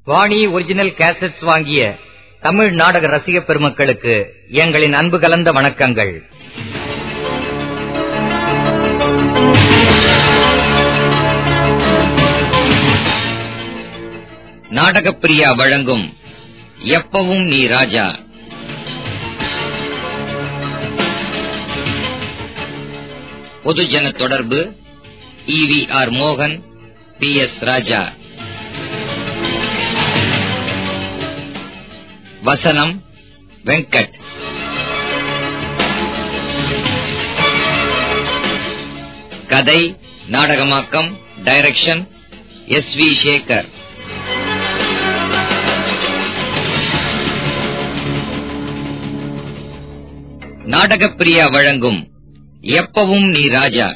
Vani original cassettes வாங்கிய தமிழ் நாடக ரசிக பெருமக்களுக்கு எங்களின் அன்பு கலந்த வணக்கங்கள் நாடகப்பிரியா வழங்கும் எப்பவும் நீ ராஜா பொதுஜன தொடர்பு இவி ஆர் மோகன் பி எஸ் ராஜா வசனம் வெங்கட் கதை நாடகமாக்கம் direction S V Sekhar Natakapriya வழங்கும் எப்பவும் நீ ராஜா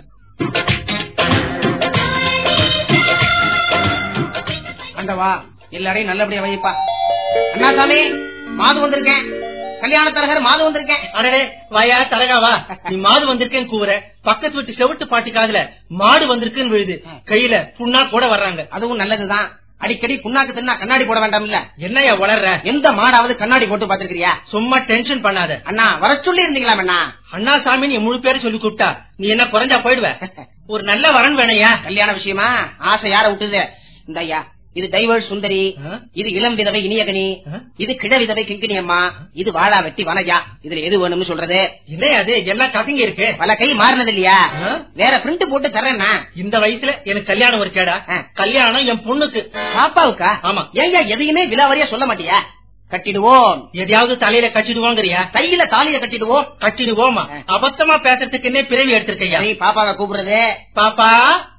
ஆண்டவா எல்லாரையும் நல்லபடியா வைப்பா அண்ணா சாமி மாது வந்திருக்கேன் கல்யாண தரகர் மாது வந்திருக்கேன் அடடே வாயா தரகாவா நீ மாடு வந்திருக்கேன்னு கூற பக்கத்து வீட்டு செவிட்டு பாட்டி காதுல மாடு வந்திருக்குன்னு விழுது கையில புண்ணா கூட வர்றாங்க அதுவும் நல்லதுதான் அடிக்கடி புண்ணாக்கு தின்னா கண்ணாடி போட வேண்டாம் இல்ல என்னையா வளர்ற எந்த மாடாவது கண்ணாடி போட்டு பாத்துருக்கியா சும்மா டென்ஷன் பண்ணாத அண்ணா வர சொல்லி இருந்தீங்களா அண்ணா அண்ணா சாமி நீ முழு பேரு சொல்லி கூப்பிட்டா நீ என்ன குறைஞ்சா போயிடுவ ஒரு நல்ல வரன் வேணையா கல்யாண விஷயமா ஆசை யார விட்டுது இந்த ஐயா இது டைவர்ஸ் சுந்தரி ஆ? இது இளம் விதவை இனியகனி ஆ? இது கிட விதவை கிங்கினி அம்மா இது வாழா வெட்டி வனஜா இதுல எது வேணும்னு சொல்றது இல்லையா அது எல்லாம் கசங்கி இருக்கு பல கை மாறினது இல்லையா ஆ? வேற பிரிண்ட் போட்டு தர்றேன்னா இந்த வயசுல எனக்கு கல்யாணம் ஒரு கேடா ஆ. கல்யாணம் என் பொண்ணுக்கு பாப்பாவுக்கா ஆமா. ஏய்யா எதையுமே விலாவரியா சொல்ல மாட்டியா கட்டிடுவோம் எதையாவது தலையில கட்டிடுவாங்கறியா கையில தாலிய கட்டிடுவோம் கட்டிடுவோமா ஆ. அபத்தமா பேசுறதுக்குன்னே பிறவி எடுத்திருக்கையா சரி பாப்பாவை கூப்பிடுறது பாப்பா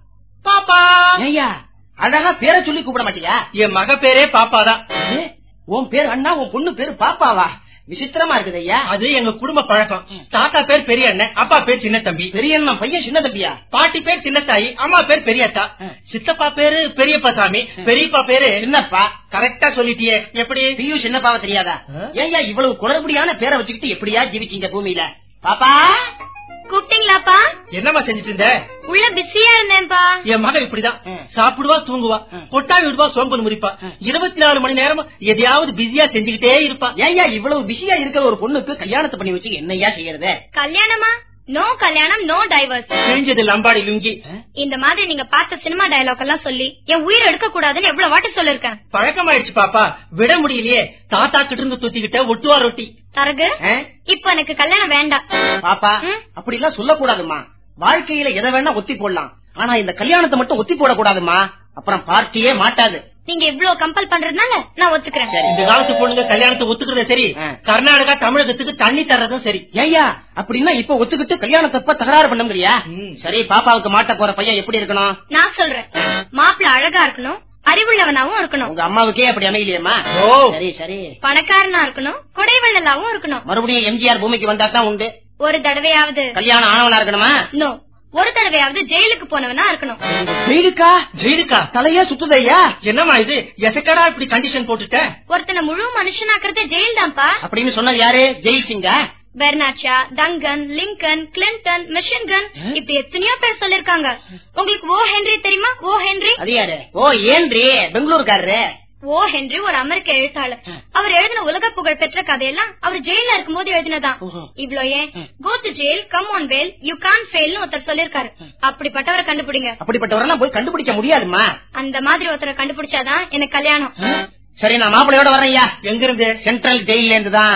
பாப்பா ஏய்யா அழகா பேரை சொல்லி கூப்பிட மாட்டியா என் மக பேரே பாப்பாதான் ஏ, உன் பேர் அண்ணா உன் பொண்ணு பேரு பாப்பாவா விசித்திரமா இருக்குது ஐயா அது எங்க குடும்ப பழக்கம் தாத்தா பேர் பெரிய அண்ணன் அப்பா பேர் சின்ன தம்பி பெரிய அண்ணன் பையன் சின்ன தம்பியா பாட்டி பேர் சின்ன தாயி அம்மா பேர் பெரியத்தா ஆ. சித்தப்பா பேரு பெரியப்பா சாமி பெரியப்பா பேரு சின்னப்பா கரெக்டா சொல்லிட்டியே எப்படி பியூ சின்னப்பாவை தெரியாதா ஆ? ஏய்யா இவ்வளவு குளறுபடியான பேரை வச்சுக்கிட்டு எப்படியா ஜீவிச்சீங்க பூமியில பாப்பா கூப்பிட்டீங்களாப்பா என்னம்மா செஞ்சுட்டு இருந்த உள்ள பிஸியா இருந்தேன்ப்பா என் மகன் இப்படிதான் ம். சாப்பிடுவா தூங்குவா ம். கொட்டாவி விடுவா சோம்பல் முறிப்பா இருபத்தி நாலு மணி நேரம் எதையாவது பிஸியா செஞ்சுக்கிட்டே இருப்பா ஏய்யா இவ்வளவு பிஸியா இருக்கிற ஒரு பொண்ணுக்கு கல்யாணத்தை பண்ணி வச்சு என்னையா செய்யறது கல்யாணமா நோ கல்யாணம் நோ டைவர்ஸ் கிழிஞ்சது லம்பாடி லுங்கி இந்த மாதிரி நீங்க பார்த்த சினிமா டயலாக் எல்லாம் சொல்லி என் உயிர் எடுக்க கூடாதுன்னு எவ்வளவு வாட்டி சொல்லிருக்கேன் பழக்கமாயிடுச்சு பாப்பா விட முடியலையே தாத்தா கிட்ட இருந்து தூத்திக்கிட்ட ஒட்டுவா ரொட்டி தரகு ஆ? இப்ப எனக்கு கல்யாணம் வேண்டாம் பாப்பா ம்? அப்படி எல்லாம் சொல்லக்கூடாதுமா வாழ்க்கையில எதை வேணா ஒத்தி போடலாம் ஆனா இந்த கல்யாணத்தை மட்டும் ஒத்தி போடக்கூடாதுமா அப்புறம் பார்ட்டியே மாட்டாது நீங்க இவ்வளவு கம்பல் பண்றதுனால நான் ஒத்துக்கிறேன் இந்த காலத்து பொண்ணுங்க கல்யாணத்தை ஒத்துக்கிறத சரி ஆ. கர்நாடகா தமிழகத்துக்கு தண்ணி தர்றதும் சரி ஏய்யா அப்படின்னா இப்ப ஒத்துக்கிட்டு கல்யாணத்தப்ப தகராறு பண்ணுங்கிறியா ம். சரி பாப்பாவுக்கு மாட்ட போற பையன் எப்படி இருக்கணும் நான் சொல்றேன் மாப்பிள்ள அழகா இருக்கணும் அறிவுள்ளவனாவும் இருக்கணும் உங்க அம்மாவுக்கே அப்படி அமையலையேம்மா ஓ சரி சரி பணக்காரனா இருக்கணும் கொடைவள்ளலாவும் இருக்கணும் மறுபடியும் எம்ஜிஆர் பூமிக்கு வந்தா தான் உண்டு ஒரு தடவையாவது கல்யாணம் ஆனவனா இருக்கணுமா நோ ஒரு தடவையாவது ஜெயிலுக்கு போனவனா இருக்கணும் ஜெயிலுக்கா ஜெயிலுக்கா தலையே சுத்துதையா என்னம்மா இது எசக்கடா இப்படி கண்டிஷன் போட்டுட்ட ஒருத்தனை முழு மனுஷனாக்குறதே ஜெயில் தான்ப்பா அப்படின்னு சொன்னது யாரு ஜெயில் சிங்கா பெர்னாச்சா Duncan Lincoln Clinton machine gun இப்படி எத்தனையோ பேர் சொல்லிருக்காங்க உங்களுக்கு ஓ ஹென்றி தெரியுமா ஓ ஹென்றி அது யாரு ஓ ஏன்றி பெங்களூருக்காரரு ஓ ஹென்றி ஒரு அமெரிக்க எழுத்தாளர் அவர் எழுதின உலக புகழ் பெற்ற கதையெல்லாம் அவர் ஜெயில இருக்கும்போது எழுதினதான் ஓஹோ. இவ்ளோ ஏன் go to jail come on well you can ஃபெயில்னு ஒருத்தர் சொல்லிருக்காரு அப்படிப்பட்டவரை கண்டுபிடிங்க அப்படிப்பட்டவரெல்லாம் போய் கண்டுபிடிக்க முடியாதுமா அந்த மாதிரி ஒருத்தரை கண்டுபிடிச்சாதான் எனக்கு கல்யாணம் சரி நான் மாப்பிளையோட வரேன்யா எங்க இருந்து சென்ட்ரல் ஜெயில இருந்து தான்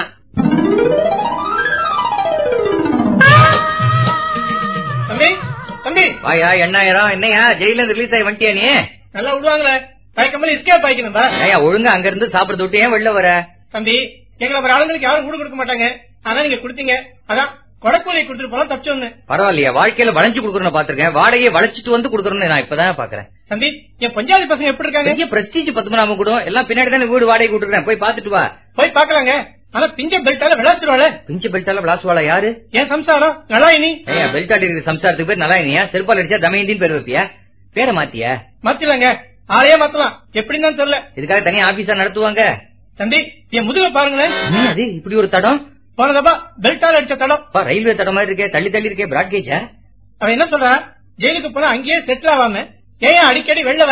தம்பி தம்பி வாயா எண்ணாயிரம் என்னையா ஜெயில இருந்து ரிலீஸ் ஆகி வந்துட்டியா நீ நல்லா விடுவாங்களே பயக்கமல் இருக்கே பாய்க்கணும்பா ஏயா ஒழுங்கா அங்க இருந்து சாப்பிடுறது விட்டு ஏன் வெளில வர தம்பி எங்களை ஒரு ஆளுங்களுக்கு யாரும் கூட கொடுக்க மாட்டாங்க அதான் நீங்க கொடுத்தீங்க அதான் கொடக்கூலி கொடுத்துட்டு போனா தப்பிச்சோன்னு பரவாயில்லையா வாழ்க்கையில வளைஞ்சு கொடுக்கறன்னு பாத்திருக்கேன் வாடகையை வளைச்சிட்டு வந்து கொடுக்கறன்னு நான் இப்பதான் பாக்குறேன் தம்பி என் பஞ்சாயத்து பசங்க எப்படி இருக்காங்க பெரிய பிரஸ்டீஜ் பத்மநாபம் கூட எல்லாம் பின்னாடி தானே வீடு வாடகை விட்டுருக்கேன் போய் பாத்துட்டு வா போய் பாக்கலாங்க ஆனா பிஞ்ச பெல்ட்டால விளையாட்டுருவாள பிஞ்சு பெல்ட்டால விளாசுவாளா யாரு என் சம்சாரம் நலாயினி ஏயா பெல்ட் ஆடி இருக்கிற சம்சாரத்துக்கு பேர் நல்லா இல்லையா செருப்பால் அடிச்சா தமயந்தின்னு பேர் வைப்பியா பேரை மாத்தியா மாத்திலாங்க ஆளையே மாத்தலாம் எப்படின்னு தான் தெரியல இதுக்காக தனியா ஆபீஸா நடத்துவாங்க தம்பி என் முதுக பாருங்களேன் என்ன அது இப்படி ஒரு தடம் போனதப்பா பெல்ட்டால அடிச்ச தடம் பா ரயில்வே தடம் மாதிரி இருக்கே தள்ளி தள்ளி இருக்கே பிராட்கேஜா அவன் என்ன சொல்றான் ஜெயிலுக்கு போனா அங்கேயே செட்டில் ஆகாம ஏன் அடிக்கடி வெளில வர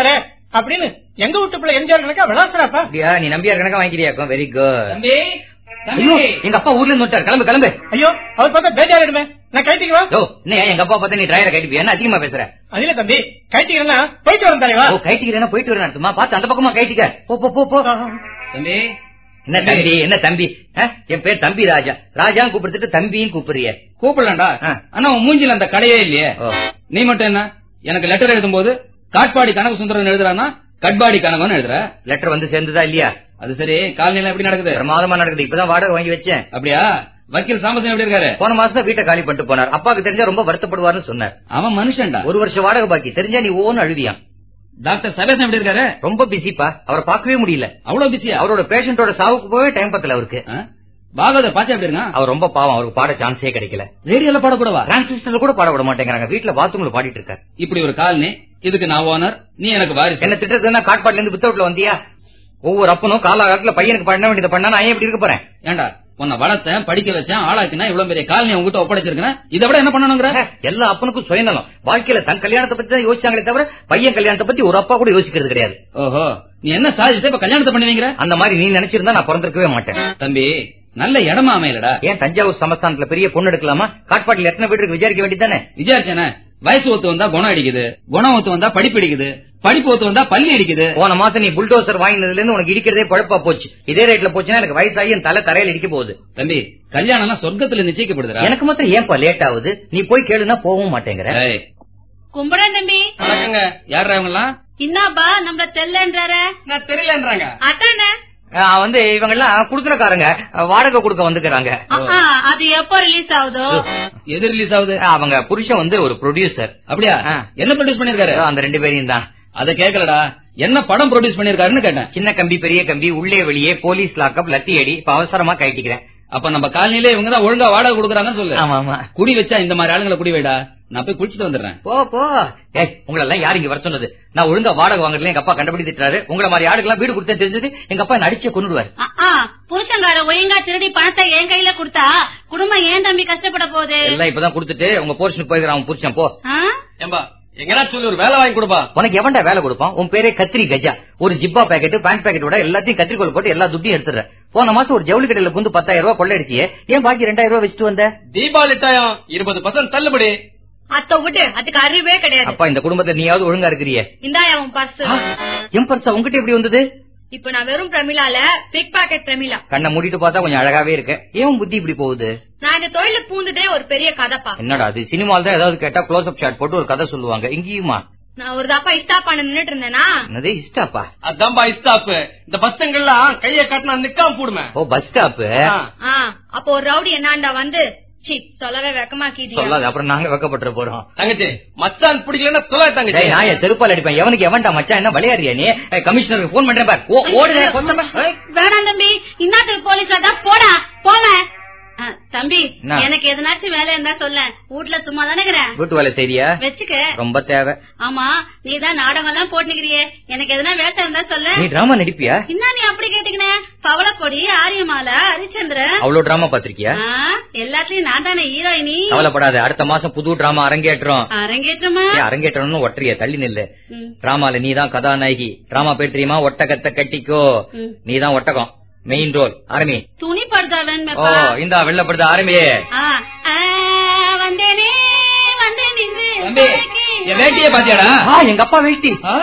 அப்படின்னு எங்க வீட்டு பிள்ளை எம்ஜிஆர் கணக்கா விளாசுறாப்பா அப்படியா நீ நம்பியார் கணக்கா வாங்கிக்கிறியாக்கும் வெரி குட் தம்பி ஐயோ தம்பி எங்க அப்பா ஊர்ல இருந்து வந்துட்டார் கிளம்பு கிளம்பு ஐயோ அவர் பார்த்தா பேஜாரிடுமே நான் கைட்டிக்குவா யோ என்ன எங்க அப்பா பார்த்தா நீ டிரைவரை கைட்டு என்ன அதிகமா பேசுற அதுல தம்பி கைட்டிக்கிறேன்னா போயிட்டு வரேன் தலைவா ஓ கைட்டிக்கிறேன்னா போயிட்டு வரேன் அர்த்தமா பார்த்து அந்த பக்கமா கைட்டிக்க போ போ போ போ தம்பி என்ன தம்பி என்ன தம்பி ஆ? என் பேர் தம்பி ராஜா ராஜான்னு கூப்பிடுத்துட்டு தம்பியும் கூப்பிடுறிய கூப்பிடலாம்டா ஆ. ஆனா உன் மூஞ்சில அந்த கடையே இல்லையே ஓ நீ மட்டும் என்ன எனக்கு லெட்டர் எழுதும் போது காட்பாடி கனக சுந்தரம் எழுதுறானா கட்பாடி கனகம்னு எழுதுற லெட்டர் வந்து சேர்ந்ததா இல்லையா அது சரி காலநிலை எப்படி நடக்குது பிரமாதமா நடக்குது இப்பதான் வாடகை வாங்கி வச்சேன் அப்படியா வக்கீல் சாம்பசன் எப்படி இருக்காரு போன மாசம் தான் வீட்டை காலி பண்ணிட்டு போனார் அப்பாக்கு தெரிஞ்சா ரொம்ப வருத்தப்படுவார்னு சொன்னார் அவன் மனுஷன்டா ஒரு வருஷம் வாடகை பாக்கி தெரிஞ்சா நீ ஓன்னு அழுதியான் டாக்டர் சபேசன் எப்படி இருக்காரு ரொம்ப பிஸிப்பா அவரை பார்க்கவே முடியல அவ்வளவு பிஸியா அவரோட பேஷண்டோட சாவுக்கு போவே டைம் பத்தல அவருக்கு பாகவதர் பாச்சா எப்படி இருக்கான் அவர் ரொம்ப பாவம் அவருக்கு பாட சான்ஸே கிடைக்கல ரேடியோல பாடக்கூடவா டிரான்சிஸ்டர்ல கூட பாட விட மாட்டேங்கிறாங்க வீட்டுல பாத்ரூம்ல பாடிட்டு இருக்காரு இப்படி ஒரு காலனி இதுக்கு நான் ஓனர் நீ எனக்கு வாரிசு என்ன திட்டத்துனா காட்பாட்ல இருந்து வித்தவுட்ல வந்தியா ஒவ்வொரு அப்பனும் காலாகாலத்துல பையனுக்கு பண்ண வேண்டியதை பண்ணா நான் ஏன் இப்படி இருக்க போறேன் ஏண்டா உன்னை வளர்த்தேன் படிக்க வச்சேன் ஆளாக்கினா இவ்வளவு பெரிய காலனி உங்ககிட்ட ஒப்படைச்சிருக்கேன் இதை விட என்ன பண்ணணுங்கிற எல்லா அப்பனுக்கும் சுயநலம் வாழ்க்கையில தன் கல்யாணத்தை பத்தி தான் யோசிச்சாங்களே தவிர பையன் கல்யாணத்தை பத்தி ஒரு அப்பா கூட யோசிக்கிறது கிடையாது ஓஹோ நீ என்ன சாதிச்சு இப்ப கல்யாணத்தை பண்ணுவீங்க அந்த மாதிரி நீ நினைச்சிருந்தா நான் பிறந்திருக்கவே மாட்டேன் தம்பி நல்ல இடமா அமையலடா ஏன் தஞ்சாவூர் சமஸ்தானத்துல பெரிய பொண்ணு எடுக்கலாமா காட்பாட்டில் எத்தனை வீடு இருக்கு விசாரிக்க வேண்டியதானே விசாரிச்சேனே வயசு ஒத்து வந்தா குணம் அடிக்குது குணம் ஒத்து வந்தா படிப்பு அடிக்குது படிப்பு ஒத்து வந்தா பள்ளி அடிக்குது போன மாசம் நீ புல்டோசர் வாங்கினதுல இருந்து உனக்கு இடிக்கிறதே பழப்பா போச்சு இதே ரேட்ல போச்சுன்னா எனக்கு வயசாகி என் தலை தரையில இடிக்க போகுது தம்பி கல்யாணம் எல்லாம் சொர்க்கத்துல நிச்சயிக்கப்படுதுடா எனக்கு மாத்திரம் ஏன்பா லேட் ஆகுது நீ போய் கேளுனா போகவும் மாட்டேங்கிற ஏய், கும்பிடுறேன் தம்பி வணக்கங்க யாரா இவங்க எல்லாம் இன்னாப்பா நம்மள தெரியலன்றாரு நான் தெரியலன்றாங்க அதானே ஆஹ் வந்து இவங்க எல்லாம் குடுக்கறக்காரங்க வாடகை கொடுக்க வந்துக்கிறாங்க ஆஹா, அது எப்போ ரிலீஸ் ஆகுதோ எது ரிலீஸ் ஆகுது அவங்க புருஷன் வந்து ஒரு ப்ரொடியூசர் அப்படியா ஆ. என்ன ப்ரொடியூஸ் பண்ணிருக்காரு அந்த ரெண்டு பேரையும் தான் அத கேக்கலடா என்ன படம் ப்ரொடியூஸ் பண்ணிருக்காருன்னு கேட்டேன் சின்ன கம்பி பெரிய கம்பி உள்ளே வெளியே போலீஸ் லாக்கப் லத்தி அடி இப்ப அவசரமா கைட்டிக்கிறேன் அப்ப நம்ம காலனில இவங்க தான் ஒழுங்கா வாடகை கொடுக்குறாங்கன்னு சொல்லு ஆமா ஆமா குடி வச்சா இந்த மாதிரி ஆளுங்களை குடி வைடா நான் போய் குளிச்சிட்டு வந்துடுறேன் போ போ ஏய் உங்களை எல்லாம் யாரு இங்க வர சொன்னது நான் ஒழுங்கா வாடகை வாங்குறதுல எங்க அப்பா கண்டுபிடி திட்டுறாரு உங்களை மாதிரி ஆளுக்கெல்லாம் வீடு கொடுத்தேன் தெரிஞ்சது எங்க அப்பா என்ன அடிச்சே கொண்டுடுவாரு ஆ, ஆ, புருஷங்கார ஒழுங்கா திருடி பணத்தை என் கையில கொடுத்தா குடும்பம் ஏன் தம்பி கஷ்டப்பட போகுது எல்லாம் இப்பதான் கொடுத்துட்டு உங்க போர்ஷனுக்கு போயிருக்கான் அவன் புருஷன் போ ஆ? ஏம்பா எங்கடா சொல்லி ஒரு வேலை வாங்கி கொடுப்பா உனக்கு எவன்டா வேலை கொடுப்பான் உன் பேரே கத்திரி கஜா ஒரு ஜிப்பா பாக்கெட் பேண்ட் பாக்கெட் விட எல்லாத்தையும் கத்திரிக்கோல் போட்டு எல்லா துட்டையும் எடுத்துற போன மாசம் ஒரு ஜவுளி கடையில புந்து பத்தாயிரம் ரூபாய் கொள்ளடிச்சியே ஏன் பாக்கி ரெண்டாயிரம் ரூபாய் வச்சுட்டு வந்த தீபாவளி டாயம் இருபது பர்சன்ட் தள்ளுபடி அத்த விட்டு அதுக்கு அறிவே கிடையாது அப்பா இந்த குடும்பத்தை நீயாவது ஒழுங்கா இருக்கிறியே இந்தாயா உன் பர்ஸ் என் பர்சா உங்ககிட்ட எப்படி வந்தது இப்ப நான் வெறும் பிரமிளால பிக் பாக்கெட் பிரமிளா கண்ணை மூடிட்டு பார்த்தா கொஞ்சம் அழகாவே இருக்கு ஏன் உன் புத்தி இப்படி போகுது நான் இந்த தொழிலுக்கு பூந்துட்டே ஒரு பெரிய கதைப்பா என்னடா அது சினிமால தான் ஏதாவது கேட்டா க்ளோஸ் அப் ஷாட் போட்டு ஒரு கதை சொல்லுவாங்க இங்கேயுமா நான் ஒரு தப்பா இஷ்டா பண்ண நின்னுட்டு இருந்தேனா என்னது இஷ்டாப்பா அதான்பா இஸ்டாப் இந்த பசங்கள்லாம் கைய காட்டினா நிக்காம போடுமே ஓ பஸ் ஸ்டாப் ஆ, அப்போ ஒரு ரவுடி என்னாண்டா வந்து சி சொல்லவே வெக்கமாக்கிட்டியா சொல்லாது அப்புறம் நாங்க வெக்கப்பட்டு போறோம் தங்கச்சி மச்சான் பிடிக்கலன்னா சொல்ல டேய், நான் என் செருப்பால் அடிப்பேன் எவனுக்கு எவன்டா மச்சான் என்ன விளையாடுறியா நீ ஏய், கமிஷனருக்கு போன் பண்றேன் பார் ஓ, ஓடுதே, கொஞ்சமா. ஏய், வேணாம் தம்பி இன்னாத்துக்கு போலீஸ்ல தான் போடா போவேன் ஆ, தம்பி என்ன? எனக்கு எதனாச்சும் வேலை இருந்தா சொல்ல வீட்டுல சும்மா தானே இருக்கிறேன் வீட்டு வேலை செய்றியா வச்சுக்க ரொம்ப தேவை ஆமா நீ தான் நாடகம் எல்லாம் போட்டுக்கிறியே எனக்கு எதனா வேலை இருந்தா சொல்ல நீ டிராமா நடிப்பியா என்ன நீ அப்படி கேட்டுக்கினே பவளப்பொடி ஆரியமாலா ஹரிச்சந்திரன் அவ்வளவு டிராமா பாத்திருக்கியா ஆ, எல்லாத்துலயும் நான் தானே ஹீரோயினி கவலைப்படாத அடுத்த மாசம் புது டிராமா அரங்கேற்றம் அரங்கேற்றமா ஏய், அரங்கேற்றம்னு ஒற்றைய தள்ளி நில்லு ம், டிராமால நீ தான் கதாநாயகி டிராமா பேர் தெரியுமா ஒட்டகத்தை கட்டிக்கோ ம். நீ தான் ஒட்டகம் மெயின் ரோல் ஆரம்பி துணி படுதா ஓ வேணுமேப்பா இந்த வெள்ளப்படுத்த ஆரம்பியே ஆ, ஆ, வந்தேனே வந்தேன் இன்று தம்பி என் வேட்டியே பாத்தியாடா ஆ, எங்க அப்பா வேஷ்டி ஆ?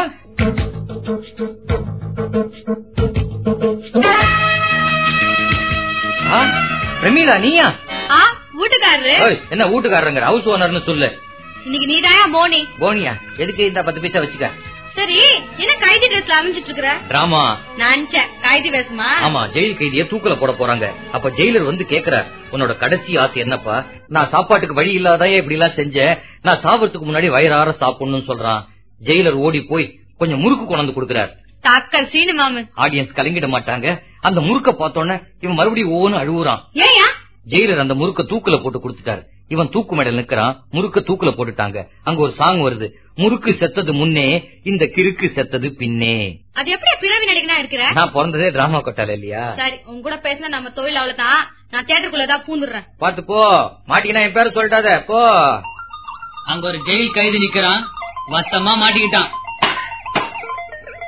ஆ, பிரமீளா நீயா ஆ வீட்டுக்காரரு ஓய், என்ன வீட்டுக்காரங்க ஹவுஸ் ஓனர்னு சொல்லு இன்னைக்கு நீதாயா போனி போனியா எதுக்கு இந்த பத்து பைசா வச்சுக்க சரி என்ன கைதி ட்ரெஸ்ல அலைஞ்சிட்டு இருக்கிற டிராமா நான் நினைச்சேன் கைதி வேஷமா ஆமா ஜெயில் கைதிய தூக்கல போட போறாங்க அப்ப ஜெயிலர் வந்து கேக்குறார் உன்னோட கடைசி ஆசை என்னப்பா நான் சாப்பாட்டுக்கு வழி இல்லாதான் இப்படி எல்லாம் செஞ்சேன் நான் சாப்பிடறதுக்கு முன்னாடி வயிறார சாப்பிடணும்னு சொல்றான் ஜெயிலர் ஓடி போய் கொஞ்சம் முறுக்கு கொண்டாந்து கொடுக்கறார் தாக்கல் சீனு மாமு ஆடியன்ஸ் கலங்கிட மாட்டாங்க அந்த முறுக்க பார்த்தோன்னே இவன் மறுபடியும் ஓன்னு அழுவுறான் ஏயா ஜெயிலர் அந்த முறுக்க தூக்குல போட்டு கொடுத்துட்டாரு இவன் தூக்கு மேடல் நிக்கிறான் முறுக்க தூக்குல போட்டுட்டாங்க அங்க ஒரு சாங் வருது முறுக்கு செத்தது முன்னே இந்த கிறுக்கு செத்தது பின்னே அது எப்படி பிறவி நடிகனா இருக்கிற நான் பிறந்ததே டிராமா கொட்டால இல்லையா சரி உன் கூட பேசினா நம்ம தொழில் அவ்வளவுதான் நான் தியேட்டருக்குள்ளதான் பூந்துடுறேன் பாத்து போ மாட்டிக்கினா என் பேர சொல்லிட்டாத போ அங்க ஒரு ஜெயில் கைது நிக்கிறான் வசமா மாட்டிக்கிட்டான்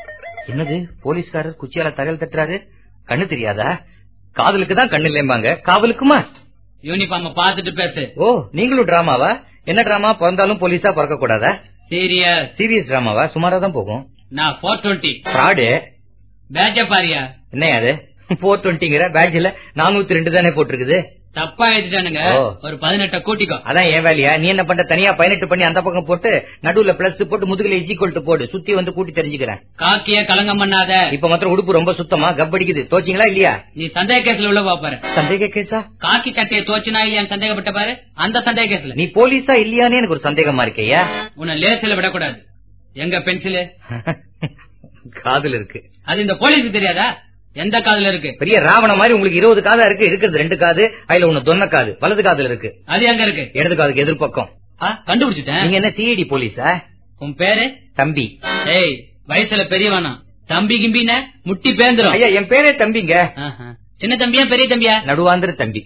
என்னது போலீஸ்காரர் குச்சியால தகவல் தட்டுறாரு கண்ணு தெரியாதா காதலுக்கு தான் கண்ணு இல்லைம்பாங்க காவலுக்குமா யூனிஃபார்ம் பாத்துட்டு பேசு ஓ நீங்களும் டிராமாவா என்ன டிராமா பிறந்தாலும் போலீஸா பிறக்க கூடாதா சீரியஸ் சீரியஸ் டிராமாவா சுமாரா தான் போகும் நான் போர் டுவெண்ட்டி ஃப்ராடு பேட்ச பாரியா என்ன அது போர் டுவெண்ட்டிங்கிற பேட்ஜ்ல நானூத்தி ரெண்டு தானே போட்டிருக்குது தப்பா எழுதிட்டானுங்க ஓ. ஒரு பதினெட்ட கூட்டிக்கோ அதான் ஏன் வேலையா நீ என்ன பண்ற தனியா பதினெட்டு பண்ணி அந்த பக்கம் போட்டு நடுவுல பிளஸ் போட்டு முதுகுல இஜிக்கொல்ட்டு போடு சுத்தி வந்து கூட்டி தெரிஞ்சுக்கிறேன் காக்கிய கலங்கம் பண்ணாத இப்ப மாத்திரம் உடுப்பு ரொம்ப சுத்தமா கப்படிக்குது தோச்சிங்களா இல்லையா நீ சந்தேக கேஸ்ல உள்ள பாப்பாரு சந்தேக கேஸா காக்கி சட்டையை தோச்சுனா இல்லையான்னு சந்தேகப்பட்ட பாரு அந்த சந்தேக கேஸ்ல நீ போலீஸா இல்லையானே எனக்கு ஒரு சந்தேகமா இருக்கையா உன்னை லேசில விடக்கூடாது எங்க பென்சிலு காதுல இருக்கு அது இந்த போலீஸுக்கு தெரியாதா எந்த காதுல இருக்கு பெரிய ராவண மாதிரி உங்களுக்கு இருபது காதா இருக்கு இருக்கிறது ரெண்டு காது அதுல ஒண்ணு தொன்ன காது வலது காதுல இருக்கு அது எங்க இருக்கு இடது காதுக்கு எதிர்பக்கம் ஆ, கண்டுபிடிச்சிட்டேன் நீங்க என்ன சிஐடி போலீஸா உன் பேரு தம்பி ஏய் வயசுல பெரியவனா தம்பி கிம்பின முட்டி பேந்துரும் ஐயா என் பேரே தம்பிங்க ஆஹா. சின்ன தம்பியா பெரிய தம்பியா நடுவாந்திர தம்பி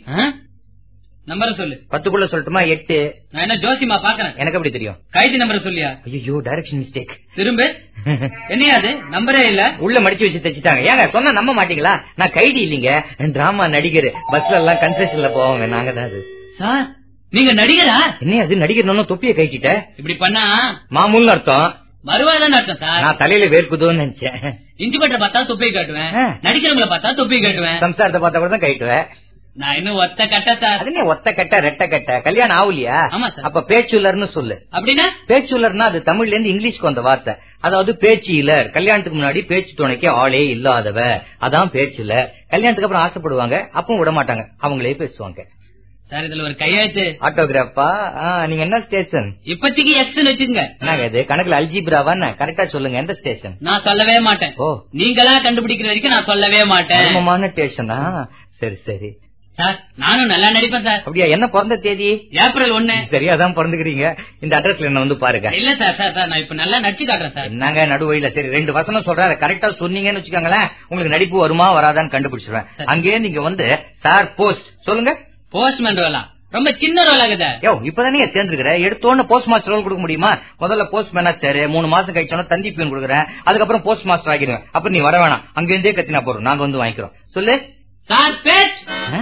நம்பரை சொல்லு பத்துக்குள்ள சொல்லட்டுமா எட்டு நான் என்ன ஜோசிமா பாக்குறேன் எனக்கு எப்படி தெரியும் கைதி நம்பரை சொல்லியா ஐயோ டைரக்ஷன் மிஸ்டேக் திரும்ப என்னையா அது நம்பரே இல்ல உள்ள மடிச்சு வச்சு தச்சுட்டாங்க ஏங்க சொன்னா நம்ப மாட்டீங்களா நான் கைதி இல்லீங்க டிராமா நடிகர் பஸ்ல எல்லாம் கன்செஷன்ல போவாங்க நாங்க தான் அது சார் நீங்க நடிகரா என்ன அது நடிகர் தொப்பிய கைச்சிட்ட இப்படி பண்ணா மாமூல்னு அர்த்தம் மறுவாதான் அர்த்தம் சார் நான் தலையில வேர்க்குதோன்னு நினைச்சேன் இஞ்சி பட்டை பார்த்தா தொப்பி காட்டுவேன் ஆ. நடிக்கிறவங்கள பார்த்தா தொப்பி காட்டுவேன் சம்சாரத்தை பார்த்தா கூட தான் கைட்டுவேன் நான் இன்னும் ஒத்த கட்ட சார் அது நீ ஒத்த கட்ட ரெட்ட கட்ட கல்யாணம் ஆகலையா ஆமா சார். அப்ப பேச்சுலர்னு சொல்லு அப்படின்னா பேச்சுலர்னா அது தமிழ்ல இருந்து இங்கிலீஷ்க்கு வந்த வார்த்தை அதாவது பேச்சு இலர் கல்யாணத்துக்கு முன்னாடி பேச்சு துணைக்கு ஆளே இல்லாதவ அதான் பேச்சுல கல்யாணத்துக்கு அப்புறம் ஆசைப்படுவாங்க அப்பவும் விட மாட்டாங்க அவங்களே பேசுவாங்க சார் இதுல ஒரு கையெழுத்து ஆட்டோகிராஃபா நீங்க என்ன ஸ்டேஷன் இப்பத்திக்கு எக்ஸ் வச்சுங்க என்னங்க இது கணக்குல அல்ஜிப்ராவா கரெக்டா சொல்லுங்க எந்த ஸ்டேஷன் நான் சொல்லவே மாட்டேன் ஓ நீங்களா கண்டுபிடிக்கிற வரைக்கும் நான் சொல்லவே மாட்டேன் மர்மமான ஸ்டேஷனா சரி சரி சார் நானும் நல்லா நடிப்பேன் சார் அப்படியா என்ன பிறந்த தேதி ஏப்ரல் ஒண்ணு சரியா தான் பிறந்துக்கிறீங்க இந்த அட்ரஸ்ல என்ன வந்து பாருங்க இல்ல சார் சார் சார் நான் இப்ப நல்லா நடிச்சு காட்டுறேன் சார் என்னங்க நடுவழியில சரி ரெண்டு வசனம் சொல்றாரு கரெக்டா சொன்னீங்கன்னு வச்சுக்கோங்களேன் உங்களுக்கு நடிப்பு வருமா வராதான்னு கண்டுபிடிச்சிருவேன் அங்கேயே நீங்க வந்து சார் போஸ்ட் சொல்லுங்க போஸ்ட்மேன் ரோலா ரொம்ப சின்ன ரோல் ஆகுது யோ இப்பதானே சேர்ந்துருக்கிற எடுத்தோன்னு போஸ்ட் மாஸ்டர் ரோல் கொடுக்க முடியுமா முதல்ல போஸ்ட் மேனேஜர் மூணு மாசம் கழிச்சோன்னா தந்தி பியூன் கொடுக்குறேன் அதுக்கப்புறம் போஸ்ட் மாஸ்டர் ஆகிடுவேன் அப்புறம் நீ வர வேணாம் அங்கிருந்தே கத்தினா போறோம் நாங்க வந்து வாங்கிக்கிறோம் சொல்லு சார் பேச்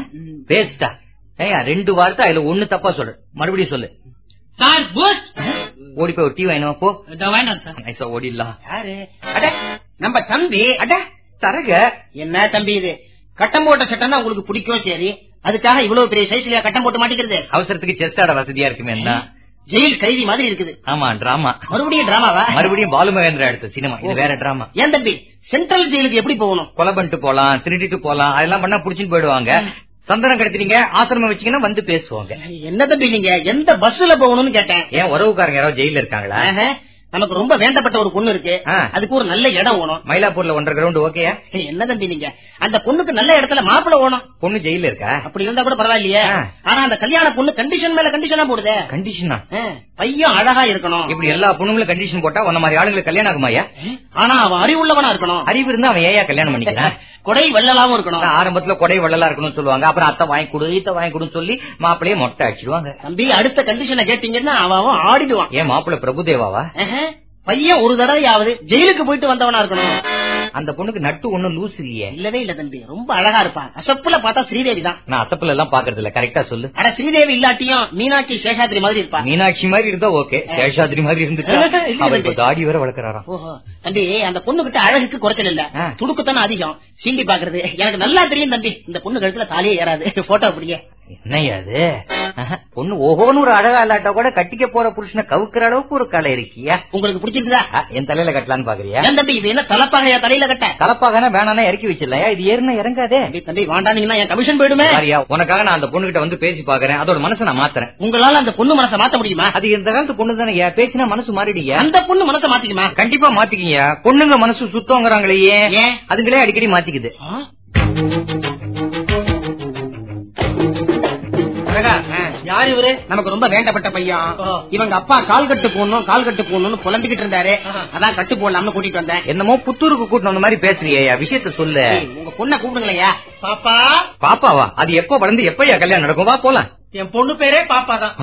பேஸ்டா ஏயா ரெண்டு வார்த்தை அதுல ஒண்ணு தப்பா சொல்லு மறுபடியும் சொல்லு சார் பூஸ்ட் ஓடி போய் ஒரு டீ வாங்கினோம் போ இதோ வேண்டாம் சார் நைஸா ஓடிடலாம் யாரு அட நம்ம தம்பி அட தரக என்ன தம்பி இது கட்டம் போட்ட சட்டம் தான் உங்களுக்கு பிடிக்கும் சரி அதுக்காக இவ்வளவு பெரிய சைஸ்லயா கட்டம் போட்டு மாட்டிக்கிறது அவசரத்துக்கு செஸ் ஆட வசதியா இருக்குமே தான் ஜெயில் கைதி மாதிரி இருக்குது ஆமா டிராமா மறுபடியும் டிராமாவா மறுபடியும் பாலுமகேந்திரா எடுத்த சினிமா இது வேற டிராமா ஏன் தம்பி சென்ட்ரல் ஜெயிலுக்கு எப்படி போகணும் கொலை பண்ணிட்டு போலாம் திருடிட்டு போலாம் அதெல்லாம் பண்ணா புடிச்சிட்டு போயிடுவாங்க சந்தனம் கடத்தினீங்க ஆசிரமம் வச்சீங்கன்னா வந்து பேசுவாங்க என்ன தம்பி நீங்க எந்த பஸ்ல போகணும்னு கேட்டேன் ஏன் உறவுக்காரங்க யாரோ ஜெயில இருக்காங்களா ஆஹா, நமக்கு ரொம்ப வேண்டப்பட்ட ஒரு பொண்ணு இருக்கு ஆ. அதுக்கு ஒரு நல்ல இடம் வேணும் மயிலாப்பூர்ல ஒன்றரை கிரவுண்ட் ஓகேயா என்ன தம்பி நீங்க அந்த பொண்ணுக்கு நல்ல இடத்துல மாப்பிளை வேணும் பொண்ணு ஜெயில இருக்கா அப்படி இருந்தா கூட பரவாயில்லையே ஆ. ஆனா அந்த கல்யாண பொண்ணு கண்டிஷன் மேல கண்டிஷனா போடுதே கண்டிஷனா ஆ, பையன் அழகா இருக்கணும் இப்படி எல்லா பொண்ணுங்களும் கண்டிஷன் போட்டா உன்ன மாதிரி ஆளுங்களுக்கு கல்யாணம் ஆகுமாயா ஆனா அவன் அறிவுள்ளவனா இருக்கணும் அறிவு இருந்தா அவன் ஏயா கல்யாணம் பண்ணிக்கிறான் கொடை வெள்ளலாவும் இருக்கணும் அதான் ஆரம்பத்துல கொடை வள்ளலா இருக்கணும்னு சொல்லுவாங்க அப்புறம் அத்தை வாங்கி கொடு ஈத்த வாங்கி கொடுன்னு சொல்லி மாப்பிளைய மொட்டை அடிச்சிடுவாங்க தம்பி அடுத்த கண்டிஷனை கேட்டீங்கன்னா அவன் அவன் ஆடிடுவான் ஏன் மாப்பிள்ளை பிரபுதேவாவா ஆஹா, பையன் ஒரு தடவையாவது ஜெயிலுக்கு போயிட்டு வந்தவனா இருக்கணும் அந்த பொண்ணுக்கு நட்டு ஒண்ணும் லூஸ் இல்லையே இல்லவே இல்ல தம்பி ரொம்ப அழகா இருப்பான் அசப்புல பார்த்தா ஸ்ரீதேவி தான் நான் அசப்பில் எல்லாம் பாக்குறது இல்ல கரெக்டா சொல்லு ஆனா ஸ்ரீதேவி இல்லாட்டியும் மீனாட்சி சேஷாத்ரி மாதிரி இருப்பா மீனாட்சி மாதிரி இருந்தா ஓகே சேஷாத்ரி மாதிரி இருந்துட்டா இல்ல, அவர் இப்ப இல்ல. தாடி வேற வளர்க்கறாராம் ஓஹோ தம்பி அந்த பொண்ணு கிட்ட அழகுக்கு குறைச்சல் இல்ல ஆ. துடுக்குத்தானே அதிகம் சீண்டி பாக்குறது எனக்கு நல்லா தெரியும் தம்பி இந்த பொண்ணு கழுத்துல தாலியே ஏறாது போட்டோ அப்படியே என்னையா அது ஆஹா, பொண்ணு ஓஹோன்னு ஒரு அழகா இல்லாட்டா கூட கட்டிக்க போற புருஷனை கவுக்குற அளவுக்கு ஒரு கலை இருக்கியா உங்களுக்கு பிடிச்சிருக்குதா ஆ, என் தலையில கட்டலான்னு பாக்குறியா ஏன் தம்பி இது என்ன தலப்பாகையா தலையில கட்ட தலப்பாகனா வேணானா இறக்கி வச்சிடலையா இது ஏறுனா இறங்காதே தம்பி தம்பி வாண்டானீங்கன்னா என் கமிஷன் போயிடுமே சாரியா உனக்காக நான் அந்த பொண்ணு கிட்ட வந்து பேசி பாக்குறேன் அதோட மனசை நான் மாத்துறேன் உங்களால அந்த பொண்ணு மனசை மாத்த முடியுமா அது இந்த காலத்து பொண்ணு தானே பேசினா மனசு மாறிடுங்க அந்த பொண்ணு மனசை மாத்திக்குமா கண்டிப்பா மாத்திக்கிங்க பொண்ணுங்க மனசு சுத்தங்கிறாங்களே ஏன் ஏன்? அதுங்களே அடிக்கடி மாத்திக்குது ஆ? அழகா யார் இவரு நமக்கு ரொம்ப வேண்டப்பட்ட பையன் ஓ. இவங்க அப்பா கால் கட்டு போடணும் கால் கட்டு போடணும்னு புலம்பிக்கிட்டு இருந்தாரு ஆஹா. அதான் கட்டு போடலாம்னு கூட்டிட்டு வந்தேன் என்னமோ புத்தூருக்கு கூட்டின அந்த மாதிரி பேசுறியா விஷயத்த சொல்லு ஏய், உங்க பொண்ணை கூப்பிடுங்களையா பாப்பா பாப்பாவா அது எப்போ வளர்ந்து எப்பயா கல்யாணம் நடக்கும் வா போலாம் என் பொண்ணு பேரே பாப்பா தான் ஆ?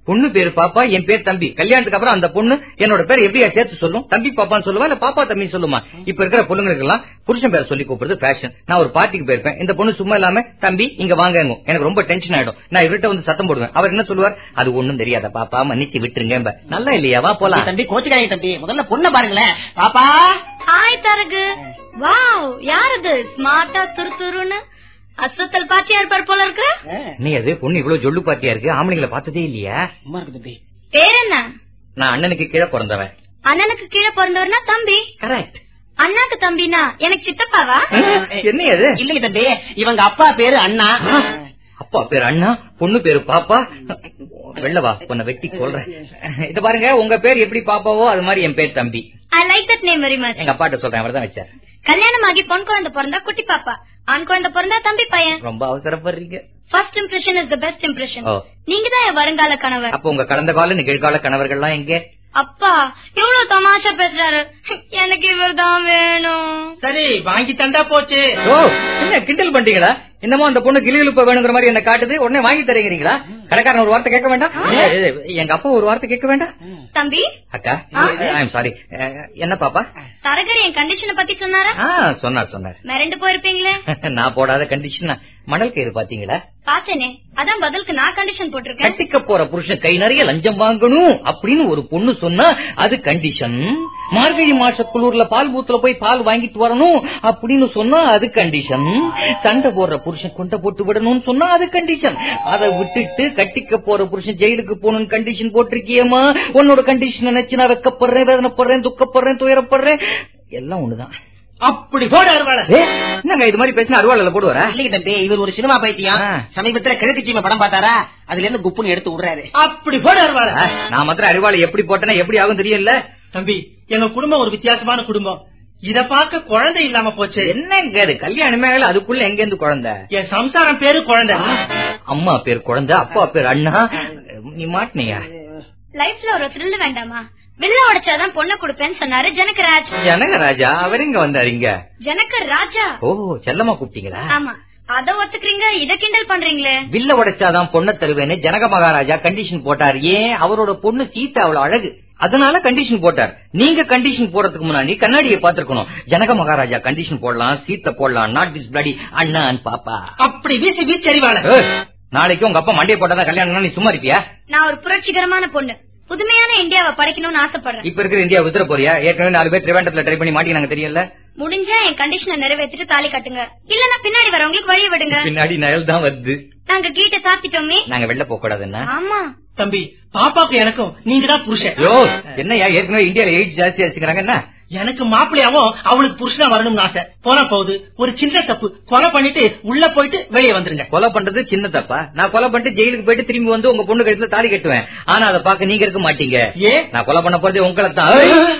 பொண்ணு பேரு பாப்பா என் பேர் தம்பி கல்யாணத்துக்கு அப்புறம் அந்த பொண்ணு என்னோட பேர் எப்படியா சேர்த்து சொல்லும் தம்பி பாப்பான்னு சொல்லுவா இல்ல பாப்பா தம்பி சொல்லுமா இப்ப இருக்கிற பொண்ணுங்களுக்கு எல்லாம் புருஷன் பேரை சொல்லி கூப்பிடுறது ஃபேஷன் நான் ஒரு பார்ட்டிக்கு போயிருப்பேன் இந்த பொண்ணு சும்மா இல்லாம தம்பி இங்க வாங்க எனக்கு ரொம்ப டென்ஷன் ஆயிடும் நான் இவர்கிட்ட வந்து சத்தம் போடுவேன் அவர் என்ன சொல்லுவார் அது ஒண்ணும் தெரியாத பாப்பா மன்னிச்சு விட்டுருங்க நல்லா இல்லையா வா போலாம் தம்பி கோச்சுக்காதீங்க தம்பி முதல்ல பொண்ணை பாருங்களேன் பாப்பா ஹாய் தரகு வாவ் யார் இது ஸ்மார்ட்டா துரு துருன்னு அசத்தல் பாத்தியா இருப்பார் போல இருக்கு நீ அது பொண்ணு இவ்வளவு ஜொல்லு பாத்தியா இருக்கு ஆம்பளைங்களை பார்த்ததே இல்லையா சும்மா இருக்கு தம்பி பேர் என்ன நான் அண்ணனுக்கு கீழே பிறந்தவன் அண்ணனுக்கு கீழே பிறந்தவர்னா தம்பி கரெக்ட் அண்ணாக்கு தம்பினா எனக்கு சித்தப்பாவா என்ன அது இல்லைங்க தம்பி இவங்க அப்பா பேரு அண்ணா அப்பா பேர் அண்ணா பொண்ணு பேரு பாப்பா வெள்ளவா உன்னை வெட்டி கொள்றேன் இத பாருங்க உங்க பேர் எப்படி பாப்பாவோ அது மாதிரி என் பேர் தம்பி I like that name very much எங்க அப்பாட்ட சொல்றேன் அவர் தான் வச்சார் கல்யாணம் ஆகி பொன் குழந்தை பிறந்தா குட்டி பாப்பா ஆண் குழந்தை பிறந்தா தம்பி பையன் ரொம்ப அவசரப்படுறீங்க first impression is the best impression ஓ. நீங்க தான் என் வருங்கால கணவர் அப்ப உங்க கடந்த கால நிகழ்கால கணவர்கள்லாம் எங்க அப்பா எவ்வளவு தமாஷா பேசுறாரு எனக்கு இவர் தான் வேணும் சரி வாங்கி தந்தா போச்சு ஓ என்ன கிண்டல் பண்றீங்களா என்னமோ அந்த பொண்ணு கிளிகளுப்ப வேணுங்கிற மாதிரி என்ன காட்டுது உடனே வாங்கி தரீங்களா கடைக்காரன் ஒரு வார்த்தை கேட்க வேண்டாம் ஏ, ஏ, எங்க அப்பா ஒரு வார்த்தை கேட்க வேண்டாம் தம்பி அக்கா ஐம் சாரி என்ன பாப்பா தரகர் என் கண்டிஷனை பத்தி சொன்னாரா ஆ சொன்னார் சொன்னார் மிரண்டு போயிருப்பீங்களே நான் போடாத கண்டிஷன் மணல் கயிறு பாத்தீங்களா பாத்தேனே அதான் பதிலுக்கு நான் கண்டிஷன் போட்டிருக்கேன் கட்டிக்க போற புருஷன் கை நிறைய லஞ்சம் வாங்கணும் அப்படின்னு ஒரு பொண்ணு சொன்னா அது கண்டிஷன் மார்கழி மாச குளூர்ல பால் பூத்துல போய் பால் வாங்கிட்டு வரணும் அப்படின்னு சொன்னா அது கண்டிஷன் சண்டை போடுற புருஷன் கொண்ட போட்டு விடணும்னு சொன்னா அது கண்டிஷன் அதை விட்டுட்டு கட்டிக்க போற புருஷன் ஜெயிலுக்கு போகணும்னு கண்டிஷன் போட்டிருக்கியேமா உன்னோட கண்டிஷன் நினைச்சு நான் வெக்கப்படுறேன் வேதனைப்படுறேன் துக்கப்படுறேன் துயரப்படுறேன் எல்லாம் ஒண்ணுதான் அப்படி போட அருவாள ஏ, என்னங்க இது மாதிரி பேசினா அருவாள் போடுவாரா இல்லைங்க தம்பி இவர் ஒரு சினிமா பைத்தியம் ஆ. சமீபத்துல கிழக்கு சீமை படம் பார்த்தாரா அதுல இருந்து குப்புன்னு எடுத்து விடுறாரு அப்படி போட அருவாள ஆ, நான் மாத்திரம் அறிவாளை எப்படி போட்டேன்னா எப்படி ஆகும் தெரியல தம்பி எங்க குடும்பம் ஒரு வித்தியாசமான குடும்பம் இத பார்க்க குழந்தை இல்லாம போச்சு என்னங்க அது கல்யாணமே ஆகல அதுக்குள்ள எங்க இருந்து குழந்தை என் சம்சாரம் பேரு குழந்தை அம்மா பேர் குழந்தை அப்பா பேர் அண்ணா நீ மாட்டினியா லைஃப்ல ஒரு த்ரில் வேண்டாமா வில்ல உடைச்சாதான் பொண்ணை கொடுப்பேன்னு சொன்னாரு ஜனகராஜ் ஜனகராஜா அவர் எங்க வந்தாரு இங்க ஜனகர் ராஜா ஓ செல்லமா கூப்பிட்டீங்களா ஆமா அத ஒத்துக்கிறீங்க இத கிண்டல் பண்றீங்களே வில்ல உடைச்சாதான் பொண்ணை தருவேன்னு ஜனக மகாராஜா கண்டிஷன் போட்டார் ஏன் அவரோட பொண்ணு சீதா அவ்வளவு அழகு அதனால கண்டிஷன் போட்டார் நீங்க கண்டிஷன் போடுறதுக்கு முன்னாடி கண்ணாடியை பாத்துருக்கணும் ஜனக மகாராஜா கண்டிஷன் போடலாம் சீத்தை போடலாம் நாட் திஸ் பிளடி அண்ணான் பாப்பா அப்படி வீசி வீசி அறிவாள ஏய், நாளைக்கு உங்க அப்பா மண்டையை போட்டாதான் கல்யாணம் நீ சும்மா இருப்பியா நான் ஒரு புரட்சிகரமான பொண்ணு புதுமையான இந்தியாவை படைக்கணும்னு ஆசைப்படுறேன் இப்ப இருக்கிற இந்தியா வித்துற போறியா ஏற்கனவே நாலு பேர் ட்ரிவாண்டத்துல ட்ரை பண்ணி மாட்டினாங்க தெரியல முடிஞ்சா என் கண்டிஷனை நிறைவேற்றிட்டு தாலி கட்டுங்க இல்லன்னா பின்னாடி வரவங்களுக்கு வழி விடுங்க பின்னாடி நயல் தான் வருது நாங்க கீட்ட சாத்திட்டோமே நாங்க வெளில போக கூடாதுன்னா ஆமா தம்பி பாப்பாக்கு எனக்கும் நீங்க தான் புருஷன் யோ என்னையா ஏற்கனவே இந்தியால எய்ட் ஜாஸ்தியா வச்சுக்கிறாங்க என்ன எனக்கு மாப்பிள்ளையாவும் அவளுக்கு புருஷனா வரணும்னு ஆசை போனா போகுது ஒரு சின்ன தப்பு கொலை பண்ணிட்டு உள்ள போயிட்டு வெளியே வந்துருங்க கொலை பண்றது சின்ன தப்பா நான் கொலை பண்ணிட்டு ஜெயிலுக்கு போயிட்டு திரும்பி வந்து உங்க பொண்ணு கழுத்துல தாலி கட்டுவேன் ஆனா அதை பாக்க நீங்க இருக்க மாட்டீங்க ஏன் நான் கொலை பண்ண போறதே உங்களை தான்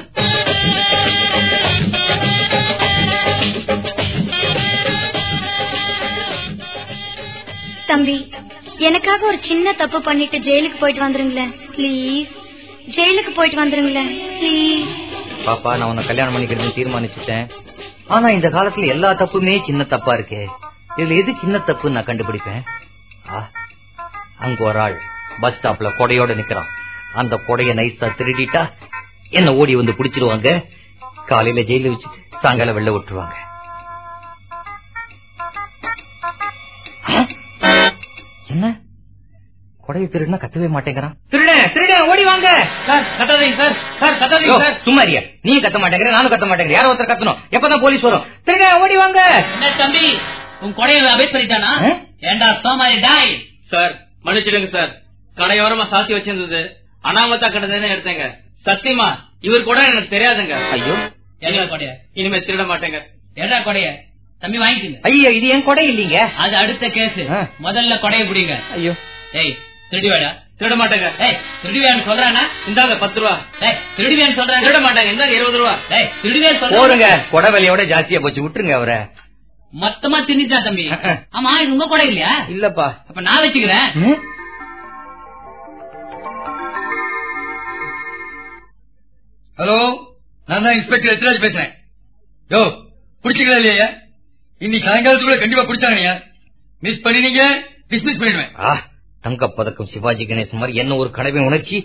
தம்பி எனக்காக ஒரு சின்ன தப்பு பண்ணிட்டு ஜெயிலுக்கு போயிட்டு வந்துருங்களேன் ப்ளீஸ் ஜெயிலுக்கு போயிட்டு வந்துருங்களேன் ப்ளீஸ் பாப்பா நான் உன்னை கல்யாணம் பண்ணிக்கிறேன்னு தீர்மானிச்சுட்டேன் ஆனா இந்த காலத்துல எல்லா தப்புமே சின்ன தப்பா இருக்கு இதுல எது சின்ன தப்புன்னு நான் கண்டுபிடிப்பேன் ஆ, அங்க ஒரு ஆள் பஸ் ஸ்டாப்ல கொடையோட நிக்கிறான் அந்த கொடைய நைஸா திருடிட்டா என்ன ஓடி வந்து புடிச்சிருவாங்க காலையில ஜெயில வச்சுட்டு சாயங்காலம் வெளில விட்டுருவாங்க ஆ? என்ன கொடையை திருடுனா கத்தவே மாட்டேங்கிறான் திருடன் திருடன் ஓடி வாங்க சார் கத்தாதீங்க சார் சார் யோ, கத்தாதீங்க சார் சும்மா இருயா நீ கத்த மாட்டேங்கிற நானும் கத்த மாட்டேங்கிற யாரோ ஒருத்தர் கத்தணும் எப்பதான் போலீஸ் வரும் திருட ஓடி வாங்க என்ன தம்பி உன் கொடையை அபேட் பண்ணிட்டானா ஆ? ஏண்டா சோமாரி டாய் சார் மன்னிச்சிடுங்க சார் கடையோரமா சாத்தி வச்சிருந்தது அனாமத்தா கிடந்ததுன்னு எடுத்தேங்க சத்தியமா இவர் கூட எனக்கு தெரியாதுங்க ஐயோ என்ன கொடைய இனிமே திருட மாட்டேங்க ஏண்டா கொடைய தம்பி வாங்கிக்கங்க ஐயோ இது என் கொடை இல்லீங்க அது அடுத்த கேஸ் ஆ. முதல்ல கொடைய பிடிங்க ஐயோ ஏய் திருடிவாடா திருட மாட்டேங்க ஏய் திருடிவேன்னு சொல்றானா இந்தாங்க பத்து ரூபா ஏய் திருடிவேன்னு சொல்றாங்க திருட மாட்டேங்க இந்தாங்க இருபது ரூபா ஏய் திருடிவேன்னு சொல்றாங்க போடுங்க கொடை விலையோட ஜாஸ்தியா போச்சு விட்டுருங்க அவரை மொத்தமா தின்னுட்டான் தம்பி ஆமா இது உங்க கொடை இல்லையா இல்லப்பா அப்ப நான் வச்சுக்கிறேன் ம்? ஹலோ நான் தான் இன்ஸ்பெக்டர் எத்ராஜ் பேசுறேன் யோ பிடிச்சிக்கலாம் இல்லையா இன்னைக்கு சாயங்காலத்துக்குள்ள கண்டிப்பா பிடிச்சாங்கய்யா மிஸ் பண்ணினீங்க டிஸ்மிஸ் பண்ணிடுவேன் ஆ, தங்கப்பதக்கம் சிவாஜி கணேசன் மாதிரி என்ன ஒரு கடமை உணர்ச்சி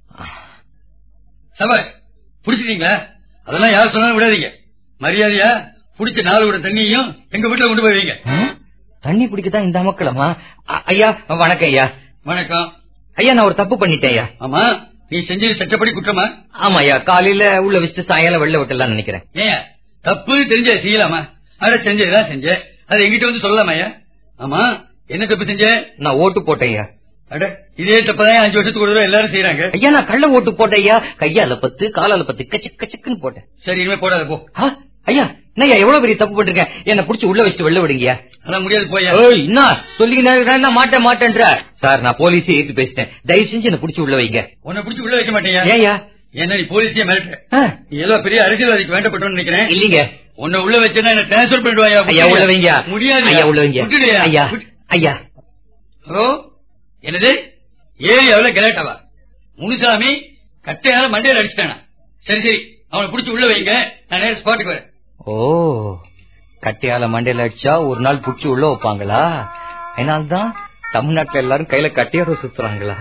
சபை புடிச்சிட்டீங்களா அதெல்லாம் யார் சொன்னாலும் விடாதீங்க மரியாதையா புடிச்ச நாலு விட தண்ணியையும் எங்க வீட்டுல கொண்டு போய் வைங்க ம்? தண்ணி குடிக்கத்தான் இந்த மக்களமா அ- ஐயா வணக்கம் ஐயா வணக்கம் ஐயா நான் ஒரு தப்பு பண்ணிட்டேன் ஐயா ஆமா நீ செஞ்சது சட்டப்படி குற்றமா ஆமா ஐயா காலையில உள்ள வச்சுட்டு சாயங்காலம் வெளில விட்டுலாம் நினைக்கிறேன் ஏன் தப்பு தெரிஞ்ச செய்யலாமா அட செஞ்சதுதான் செஞ்ச அது எங்கிட்ட வந்து சொல்லலாமா ஐயா ஆமா என்ன தப்பு செஞ்ச நான் ஓட்டு போட்டேன் ஐயா அட இதே தப்பதான் அஞ்சு வருஷத்துக்கு ஒரு தடவை எல்லாரும் செய்யறாங்க ஐயா நான் கள்ள ஓட்டு போட்டேன் ஐயா கையால பத்து காலால பத்து கச்சு கச்சுக்குன்னு போட்டேன் சரி இனிமே போடாத போ ஆ, ஐயா என்னய்யா எவ்வளவு பெரிய தப்பு பண்ணிருக்கேன் என்ன புடிச்சு உள்ள வச்சுட்டு வெளில விடுங்கய்யா அதான் முடியாது போயா ஏய், என்ன சொல்லிக்கினா மாட்டேன் மாட்டேன்ற சார் நான் போலீஸே ஏத்து பேசிட்டேன் தயவு செஞ்சு என்ன புடிச்சு உள்ள வைங்க உன்னை பிடிச்சி உள்ள வைக்க மாட்டேயா ஏயா என்ன நீ போலீஸே மிரட்டுற நீ ஏதோ பெரிய அரசியல்வாதிக்கு வேண்டப்பட்டோம்னு நினைக்கிறேன் இல்லீங்க உன்னை உள்ள வச்சா என்ன டிரான்ஸ்பர் பண்ணிடுவாயா ஐயா உள்ள வைங்க முடியாது ஐயா உள்ள வைங்க விட்டுடுயா. ஐயா விட்டு- ஐயா ஹலோ என்னது ஏறி எவ்வளவு கிளட்டாவா முனுசாமி கட்டையால மண்டையில அடிச்சிட்டானா சரி சரி அவனை பிடிச்சி உள்ள வைங்க நான் நேரம் ஸ்பாட்டுக்கு வரேன் ஓ கட்டையால மண்டையில அடிச்சா ஒரு நாள் புடிச்சு உள்ள வைப்பாங்களா அதனால்தான் தமிழ்நாட்டுல எல்லாரும் கையில கட்டையோட சுத்துறாங்களா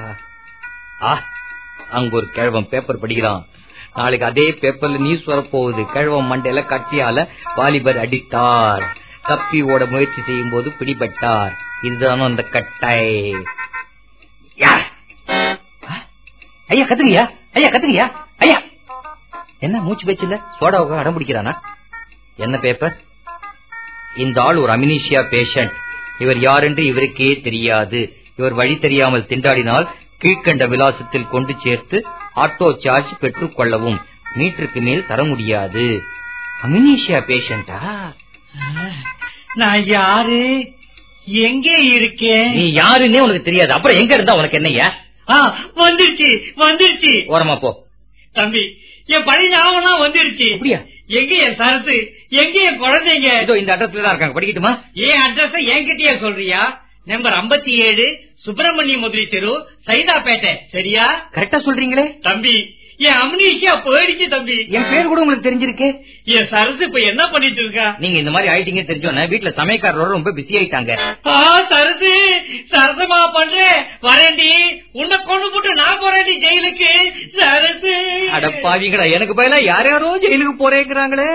ஆ அங்க ஒரு கிழவன் பேப்பர் படிக்கிறான் நாளைக்கு அதே பேப்பர்ல நியூஸ் வரப்போகுது கிழவன் மண்டையில கட்டியால வாலிபர் அடித்தார் தப்பி ஓட முயற்சி செய்யும் போது பிடிபட்டார் இதுதான் அந்த கட்டை யார்? ஆ? ஐயா கத்துங்கய்யா ஐயா கத்துங்கய்யா ஐயா என்ன மூச்சு பேச்சுல சோடாவுக்கு அடம் பிடிக்கிறானா என்ன பேப்பர் இந்த ஆள் ஒரு அமினிஷியா பேஷண்ட் இவர் யாரென்று இவருக்கே தெரியாது இவர் வழி தெரியாமல் திண்டாடினால் கீழ்கண்ட விலாசத்தில் கொண்டு சேர்த்து ஆட்டோ சார்ஜ் பெற்றுக் கொள்ளவும் மீட்டருக்கு மேல் தர முடியாது அமினிஷியா பேஷண்டா நான் யாரு எங்க இருக்கேன் நீ யாருன்னே உனக்கு தெரியாது அப்புறம் எங்க இருந்தா உனக்கு என்னய்யா ஆ, வந்துருச்சு வந்துருச்சு ஓரமா போ தம்பி என் பழைய ஞாபகம் வந்துருச்சு அப்படியா எங்க என் சரசு எங்க என் குழந்தைங்க இதோ இந்த அட்ரஸ்ல தான் இருக்காங்க படிக்கட்டுமா என் அட்ரஸ் என்கிட்டயே சொல்றியா நம்பர் 57 ஏழு சுப்பிரமணிய முதலி தெரு சைதாப்பேட்டை சரியா கரெக்டா சொல்றீங்களே தம்பி என் அம்னீஷியா போயிடுச்சு தம்பி என் பேர் கூட உங்களுக்கு தெரிஞ்சிருக்கு என் சரசு இப்ப என்ன பண்ணிட்டு இருக்கா நீங்க இந்த மாதிரி ஆயிட்டீங்க தெரிஞ்சோன்னா வீட்டுல சமயக்காரரோட ரொம்ப பிஸி ஆயிட்டாங்க ஆ சரசு சரசமா பண்றேன் வரேன்டி உன்னை கொண்டு போட்டு நான் போறேன்டி ஜெயிலுக்கு சரசு அட பாவிங்களா எனக்கு பதிலா யார் யாரோ ஜெயிலுக்கு போறேங்கிறாங்களே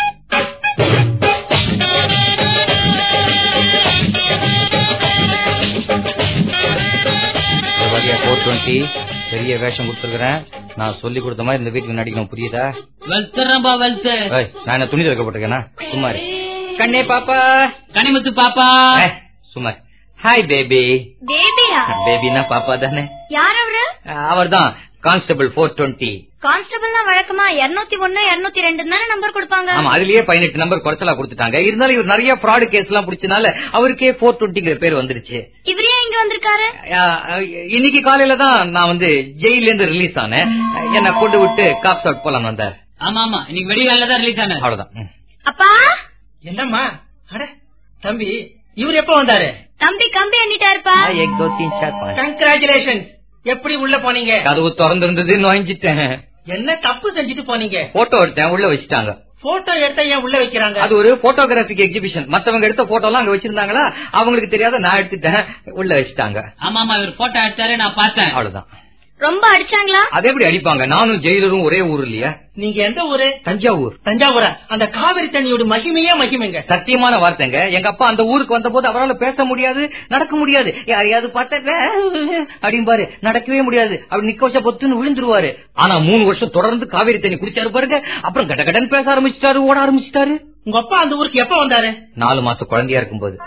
ஃபோர் டுவெண்ட்டி பெரிய வேஷம் கொடுத்துருக்கேன் நான் சொல்லி கொடுத்த மாதிரி இந்த வீட்டுக்கு நடிக்கணும் புரியுதா வெல்த்துறம்பா வெல்த்து ஏய், நான் என்ன துணி துவைக்கப்பட்டிருக்கேனா சும்மா இரு. கண்ணே பாப்பா கனிமுத்து பாப்பா ஏய், சும்மா ஹாய் பேபி பேபியா பேபினா பாப்பா தானே யார் அவரு அவர்தான் கான்ஸ்டபிள் ஃபோர் டுவெண்ட்டி கான்ஸ்டபிள்னா வழக்கமா இருநூத்தி ஒண்ணு இருநூத்தி ரெண்டு தானே நம்பர் கொடுப்பாங்க ஆமா அதுலயே பதினெட்டு நம்பர் குறைச்சலா கொடுத்துட்டாங்க இருந்தாலும் இவர் நிறைய ஃப்ராடு கேஸ் எல்லாம் பிடிச்சனால அவருக்கே போர் டுவெண்ட்டிங்கிற பேர் வந்துருச்சு இவரே இங்க வந்திருக்காரு அஹ், இன்னைக்கு காலையில தான் நான் வந்து ஜெயில இருந்து ரிலீஸ் ஆனேன் என்ன கொண்டு விட்டு காப்ஸ் அவுட் போலாம் வந்தார் ஆமா ஆமா இன்னைக்கு வெடிகால தான் ரிலீஸ் ஆனது அவ்வளவுதான் ம். அப்பா என்னம்மா அட தம்பி இவர் எப்ப வந்தாரு தம்பி கம்பி எண்ணிட்டாருப்பா ஆ, एक दो तीन चार पाँच கங்க்ராச்சுலேஷன் எப்படி உள்ள போனீங்க கதவு திறந்து இருந்தது நுழைஞ்சிட்டேன் என்ன தப்பு செஞ்சுட்டு போனீங்க போட்டோ எடுத்தேன் உள்ள வச்சுட்டாங்க போட்டோ எடுத்தா ஏன் உள்ள வைக்கிறாங்க அது ஒரு போட்டோகிராபிக் எக்ஸிபிஷன் மத்தவங்க எடுத்த போட்டோ எல்லாம் அங்க வச்சிருந்தாங்களா அவங்களுக்கு தெரியாத நான் எடுத்துட்டேன் உள்ள வச்சுட்டாங்க ஆமா ஆமா இவர் போட்டோ எடுத்தாரு நான் பார்த்தேன் அவ்வளவுதான் ரொம்ப அடிச்சாங்களா அது எப்படி அடிப்பாங்க நானும் ஜெயிலரும் ஒரே ஊர் இல்லையா நீங்க எந்த ஊரு தஞ்சாவூர் தஞ்சாவூரா அந்த காவிரி தண்ணியோட மகிமையே மகிமைங்க சத்தியமான வார்த்தைங்க எங்க அப்பா அந்த ஊருக்கு வந்த போது அவரால் பேச முடியாது நடக்க முடியாது யாரையாவது பார்த்த அப்படிம்பாரு நடக்கவே முடியாது அப்படி நிக்க வச்சா பொத்துன்னு விழுந்துருவாரு ஆனா மூணு வருஷம் தொடர்ந்து காவேரி தண்ணி குடிச்சாரு பாருங்க அப்புறம் கட கடன் பேச ஆரம்பிச்சிட்டாரு ஓட ஆரம்பிச்சிட்டாரு உங்க அப்பா அந்த ஊருக்கு எப்ப வந்தாரு நாலு மாசம் குழந்தையா இருக்கும்போது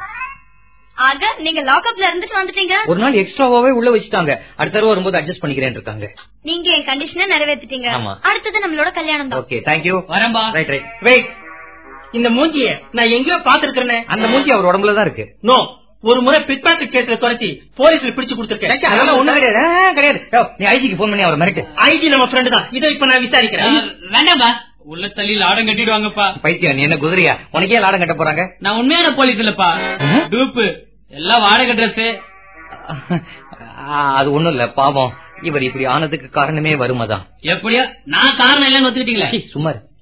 ஆக நீங்க லாக்அப்ல இருந்துட்டு வந்துட்டீங்க ஒரு நாள் எக்ஸ்ட்ராவாவே உள்ள வச்சுட்டாங்க அடுத்த தடவை வரும்போது அட்ஜஸ்ட் பண்ணிக்கிறேன் இருக்காங்க நீங்க என் கண்டிஷனை நிறைவேற்றிட்டீங்க ஆமா. அடுத்தது நம்மளோட கல்யாணம் தான் ஓகே தேங்க்யூ வரேன்பா ரைட் ரைட் வெயிட் இந்த மூஞ்சிய நான் எங்கேயோ பாத்துருக்கேனே அந்த மூஞ்சி அவர் உடம்புல தான் இருக்கு நோ ஒரு முறை பிட்பாக்கெட் கேஸ்ல துரத்தி போலீஸ்ல பிடிச்சு கொடுத்துருக்கேன் அதெல்லாம் ஒண்ணும் கிடையாது ஆ, கிடையாது யோ, நீ ஐஜிக்கு போன் பண்ணி அவர் மிரட்டு ஐஜி நம்ம ஃப்ரெண்டு தான் இதோ இப்ப நான் விசாரிக்கிறேன் அஹ், வேண்டாம்பா உள்ள தள்ளி லாடம் கட்டிடுவாங்கப்பா பைத்தியம் நீ என்ன குதிரையா உனக்கே லாடம் கட்ட போறாங்க நான் உண்மையான போலீஸ் இல்லப்பா ம்? டூப்பு எல்லாம் வாடகை ட்ரெஸ் ஆ, அது ஒண்ணும் இல்ல பாவம் இவர் இப்படி ஆனதுக்கு காரணமே வருமதான் எப்படியா நான் காரணம் இல்லைன்னு ஒத்துக்கிட்டீங்களே சீ, சும்மா இரு.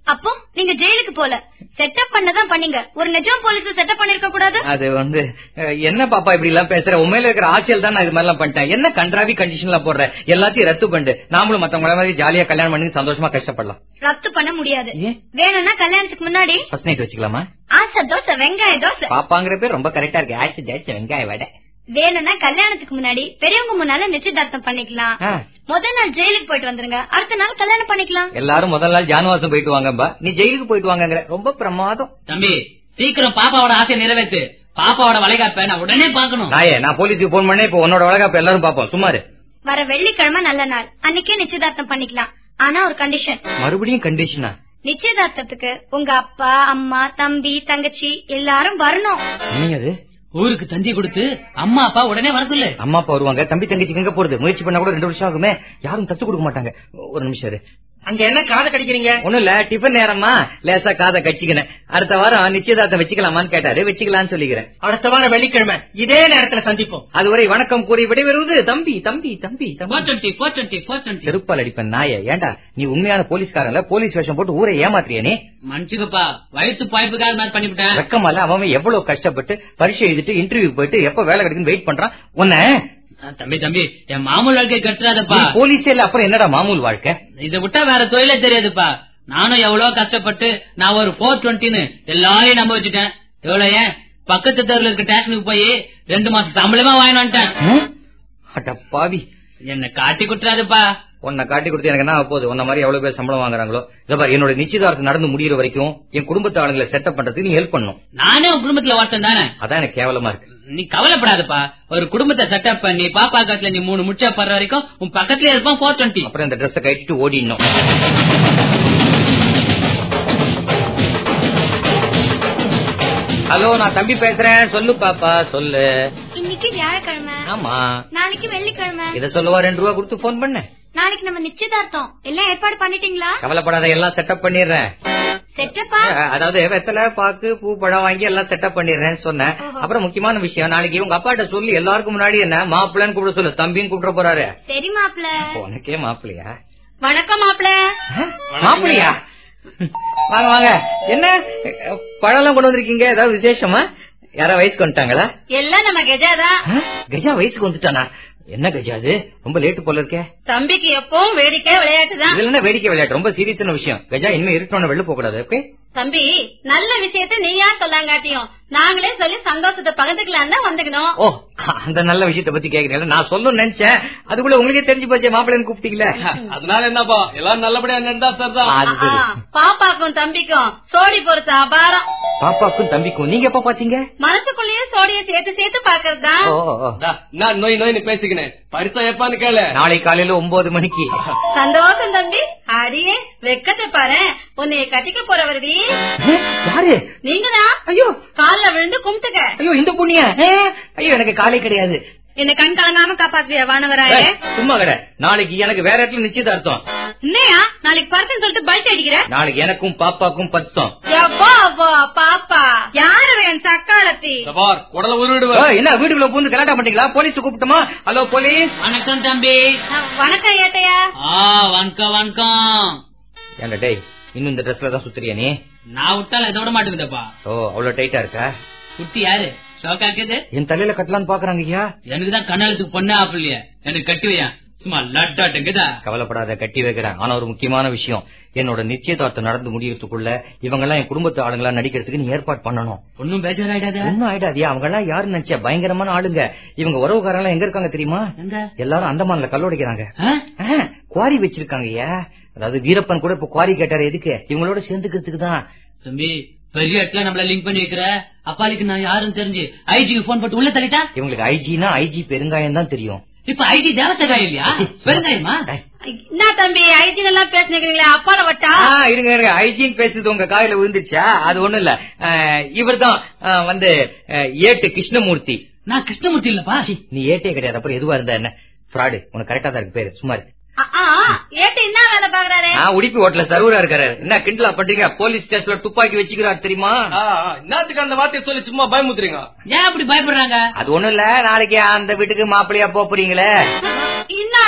அப்போ நீங்க ஜெயிலுக்கு போல செட்டப் பண்ணதான் பண்ணீங்க ஒரு நிஜம் போலீஸ் செட்டப் பண்ணிருக்க கூடாது அது வந்து அஹ், என்ன பாப்பா இப்படி எல்லாம் பேசுற உண்மையில இருக்கிற ஆட்சியில் தான் நான் இது மாதிரி எல்லாம் பண்ணிட்டேன் என்ன கன்றாவி கண்டிஷன்ல போடுற எல்லாத்தையும் ரத்து பண்ணு நாமளும் மத்தவங்கள மாதிரி ஜாலியா கல்யாணம் பண்ணி சந்தோஷமா கஷ்டப்படலாம் ரத்து பண்ண முடியாது ஏன்? வேணும்னா கல்யாணத்துக்கு முன்னாடி ஃபர்ஸ்ட் நைட் வச்சுக்கலாமா ஆசை தோசை வெங்காய தோசை பாப்பாங்கிற பேர் ரொம்ப கரெக்டா இருக்கு ஆச்சு ஜாச்சு வெங்காய வடை வேணும்னா கல்யாணத்துக்கு முன்னாடி பெரியவங்க முன்னால நிச்சயதார்த்தம் பண்ணிக்கலாம் ஆ. முதல் நாள் ஜெயிலுக்கு போயிட்டு வந்துருங்க அடுத்த நாள் கல்யாணம் பண்ணிக்கலாம் எல்லாரும் முதல் நாள் ஜானுவாசம் போயிட்டு வாங்கப்பா நீ ஜெயிலுக்கு போயிட்டு வாங்கங்கிற ரொம்ப பிரமாதம் தம்பி சீக்கிரம் பாப்பாவோட ஆசையை நிறைவேத்து பாப்பாவோட வளைகாப்ப நான் உடனே பாக்கணும் நாயே நான் போலீஸுக்கு போன் பண்ணேன் இப்போ உன்னோட வழக்காப்ப எல்லாரும் பாப்போம் சுமாரு வர வெள்ளிக்கிழமை நல்ல நாள் அன்னைக்கே நிச்சயதார்த்தம் பண்ணிக்கலாம் ஆனா ஒரு கண்டிஷன் மறுபடியும் கண்டிஷனா நிச்சயதார்த்தத்துக்கு உங்க அப்பா அம்மா தம்பி தங்கச்சி எல்லாரும் வரணும் என்னங்க அது ஊருக்கு தந்தி கொடுத்து அம்மா அப்பா உடனே வர சொல்லு அம்மா அப்பா வருவாங்க தம்பி தங்கச்சி எங்க போறது முயற்சி பண்ணா கூட ரெண்டு வருஷம் ஆகுமே யாரும் தத்து கொடுக்க மாட்டாங்க ஒரு நிமிஷம் இரு. அங்க என்ன காதை கடிக்கிறீங்க ஒண்ணும் இல்ல டிஃபன் நேரமா லேசா காதை கட்சிக்கினேன் அடுத்த வாரம் நிச்சயதார்த்தம் வச்சுக்கலாமான்னு கேட்டாரு வச்சுக்கலாம்னு சொல்லிக்கிறேன் அடுத்த வாரம் வெள்ளிக்கிழமை இதே நேரத்துல சந்திப்போம் அதுவரை வணக்கம் கூறி விடைபெறுவது தம்பி தம்பி தம்பி போர் தம்பி twenty four twenty four twenty செருப்பால் அடிப்பேன் நாய ஏன்டா நீ உண்மையான போலீஸ்காரன்ல போலீஸ் வேஷம் போட்டு ஊரை ஏமாத்திரியா நீ மன்னிச்சுக்கப்பா வயிற்று பாய்ப்புக்காக மாதிரி பண்ணிவிட்டேன் வெக்கமால அவன் எவ்வளவு கஷ்டப்பட்டு பரீட்சை எழுதிட்டு இன்டர்வியூ போயிட்டு எப்ப வேலை கிடைக்குன்னு வெயிட் பண்றான் உன்ன தம்பி தம்பி என் மாமூல் வாழ்க்கை கட்டுறாதப்பா போலீஸே இல்ல அப்புறம் என்னடா மாமூல் வாழ்க்கை இதை விட்டா வேற தொழிலே தெரியாதுப்பா நானும் எவ்வளவு கஷ்டப்பட்டு நான் ஒரு போர் டுவெண்ட்டின்னு எல்லாரையும் நம்ப வச்சுட்டேன் எவ்வளவு ஏன் பக்கத்து தெருல இருக்க ஸ்டேஷனுக்கு போய் ரெண்டு மாசம் சம்பளமா வாங்கி வந்துட்டேன் ம்? அட பாவி என்ன காட்டி குட்டுறாதுப்பா உன்னை காட்டி கொடுத்து எனக்கு என்ன போகுது உன்ன மாதிரி எவ்வளவு பேர் சம்பளம் வாங்குறாங்களோ இதை பாரு என்னோட நிச்சயதார்த்தம் நடந்து முடியிற வரைக்கும் என் குடும்பத்து ஆளுங்களை செட்டப் பண்றதுக்கு நீ ஹெல்ப் பண்ணும் நானே உன் குடும்பத்துல ஒருத்தன் தானே அதான் எனக்கு கேவலமா இருக்கு நீ கவலைப்படாதப்பா ஒரு குடும்பத்தை செட்டப் பண்ணி பாப்பா காட்டுல நீ மூணு முச்சா படுற வரைக்கும் உன் பக்கத்துல இருப்பான் போர் டுவெண்ட்டி அப்புறம் இந்த ட்ரெஸ்ஸை கட்டிட்டு ஓடிடணும் ஹலோ நான் தம்பி பேசுறேன் சொல்லு பாப்பா சொல்லு இன்னைக்கு வியாழக்கிழமை ஆமா நாளைக்கு வெள்ளிக்கிழமை இத சொல்லவா ரெண்டு ரூபா கொடுத்து போன் பண்ண நாளைக்கு நம்ம நிச்சயதார்த்தம் எல்லாம் ஏற்பாடு பண்ணிட்டீங்களா கவலைப்படாத எல்லாம் செட்டப் பண்ணிடுறேன் செட்டப்பா அஹ், அதாவது வெத்தலை பாக்கு பூ பழம் வாங்கி எல்லாம் செட்டப் பண்ணிடுறேன்னு சொன்னேன் ஓஹோ. அப்புறம் முக்கியமான விஷயம் நாளைக்கு உங்க அப்பாட்ட சொல்லி எல்லாருக்கும் முன்னாடி என்ன மாப்பிள்ளைன்னு கூப்பிட சொல்லு தம்பின்னு கூப்பிட போறாரு சரி மாப்பிள உனக்கே மாப்பிள்ளையா வணக்கம் மாப்பிள மாப்பிள்ளையா வாங்க வாங்க என்ன பழம் கொண்டு வந்திருக்கீங்க ஏதாவது விசேஷமா யாரா வயசுக்கு வந்துட்டாங்களா எல்லாம் நம்ம கெஜாதான் ஆ, கஜா வயசுக்கு வந்துட்டானா என்ன கஜா அது ரொம்ப லேட்டு போல இருக்கே தம்பிக்கு எப்பவும் வேடிக்கை விளையாட்டு தான் இதுல என்ன வேடிக்கை விளையாட்டு ரொம்ப சீரியஸான விஷயம் கஜா இனிமே இருட்டோன்னு வெளில போக கூடாது ஓகே தம்பி நல்ல விஷயத்த நீயா சொல்லாங்காட்டியும் நாங்களே சொல்லி சந்தோஷத்தை பகிர்ந்துக்கலாம் தான் வந்துக்கணும் ஓ அந்த நல்ல விஷயத்த பத்தி கேக்குறீங்களா நான் சொல்லணும்னு நினைச்சேன் அதுக்குள்ள உங்களுக்கே தெரிஞ்சு போச்சே மாப்பிள்ளைன்னு கூப்பிட்டீங்களே அதனால என்னப்பா எல்லாம் நல்லபடியா நின்றா சார் தான் அது சரி. பாப்பாக்கும் தம்பிக்கும் சோடி பொறுத்த அபாரம் பாப்பாக்கும் தம்பிக்கும் நீங்க எப்ப பாத்தீங்க மனசுக்குள்ளேயே சோடிய சேர்த்து சேர்த்து பாக்குறது தான் ஓ, ஓ, ஓ. நான் நோய் நோய்னு பேசிக்கினேன் பரிசா எப்பான்னு கேளு நாளை காலையில ஒன்பது மணிக்கு சந்தோஷம் தம்பி அடியே வெக்கத்தை பாரு உன்னைய கட்டிக்க போறவர்களே ஏ, யாரு நீங்கதான் ஐயோ கால்ல விழுந்து கும்பிட்டுக்க ஐயோ இந்த புண்ணிய ஐயோ எனக்கு காலை கிடையாது என்ன கண் கலங்காம காப்பாத்துவியா வானவராய ஏய், சும்மா கடை நாளைக்கு எனக்கு வேற இடத்துல நிச்சயதார்த்தம் என்னையா நாளைக்கு பர்சன் சொல்லிட்டு பல்ட் அடிக்கிற நாளைக்கு எனக்கும் பாப்பாக்கும் பத்தம் எப்பா அப்பா பாப்பா யாரு என் சக்காலத்தி பார் குடல உருவிடுவேன் ஏய், என்ன வீட்டுக்குள்ள பூந்து கலாட்டா பண்ணீங்களா போலீஸ் கூப்பிட்டுமா ஹலோ போலீஸ் வணக்கம் தம்பி வணக்கம் ஏட்டையா ஆ வணக்கம் வணக்கம் ஏன்டா டேய் இன்னும் இந்த ட்ரெஸ்ல தான் சுத்துறியா நீ நான் விட்டாலும் இதை விட மாட்டேங்குதப்பா ஓ அவ்வளவு டைட்டா இருக்கா குட்டி யாரு ஷோக்கா இருக்குது என் தலையில கட்டலான்னு பாக்குறாங்க ஐயா எனக்கு தான் கண்ணாலத்துக்கு பொண்ணே ஆப்பிள்ளையா எனக்கு கட்டி வையா சும்மா லட்டாட்டுங்குதா கவலைப்படாத கட்டி வைக்கிறேன் ஆனா ஒரு முக்கியமான விஷயம் என்னோட நிச்சயதார்த்தம் நடந்து முடியறதுக்குள்ள இவங்க எல்லாம் என் குடும்பத்து ஆளுங்களா நடிக்கிறதுக்கு நீ ஏற்பாடு பண்ணணும் ஒன்னும் பேஜாராயிடாத ஒன்னும் ஆயிடாதியா அவங்க எல்லாம் யாரு நினைச்ச பயங்கரமான ஆளுங்க இவங்க உறவுக்காரங்க எல்லாம் எங்க இருக்காங்க தெரியுமா எங்க எல்லாரும் அந்தமான்ல கல்லோடிக்கிறாங்க ஆ? குவாரி வச்சிருக்காங்க ஐயா அதாவது வீரப்பன் கூட இப்ப குவாரி கேட்டாரு எதுக்கு இவங்களோட சேர்ந்துக்கிறதுக்கு தான் தம்பி பெரிய இடத்துல நம்மள லிங்க் பண்ணி வைக்கிற அப்பாலிக்கு நான் யாருன்னு தெரிஞ்சு ஐஜிக்கு போன் போட்டு உள்ள தள்ளிட்டா இவங்களுக்கு ஐஜினா ஐஜி பெருங்காயம் தான் தெரியும் இப்ப ஐடி தேவசகாய் இல்லையா பெருங்காயமா டேய். என்ன தம்பி ஐடி எல்லாம் பேசுனீங்களே அப்பால வட்டா ஆ, இருங்க இருங்க ஐஜின் பேசுறது உங்க காயில விழுந்துச்சா அது ஒண்ணும் இல்ல இவர் தான் வந்து அஹ், ஏட்டு கிருஷ்ணமூர்த்தி நான் கிருஷ்ணமூர்த்தி இல்லப்பா சி, நீ ஏட்டே கிடையாது அப்புறம் எதுவா இருந்தா என்ன ஃப்ராடு உனக்கு கரெக்டா தான் இருக்கு பேரு சுமார் ஆ, ஆ, ஏட்டு என்ன வேலை பாக்குறாரு ஆ உடுப்பி ஹோட்டல சர்வரா இருக்காரு என்ன கிண்டலா பண்றீங்க போலீஸ் ஸ்டேஷன்ல துப்பாக்கி வச்சுக்கிறார் தெரியுமா என்னத்துக்கு அந்த வார்த்தையை சொல்லி சும்மா பயமுத்துறீங்க ஏன் அப்படி பயப்படுறாங்க அது ஒண்ணும் இல்ல நாளைக்கு அந்த வீட்டுக்கு மாப்பிள்ளையா போப் போறீங்களே என்னது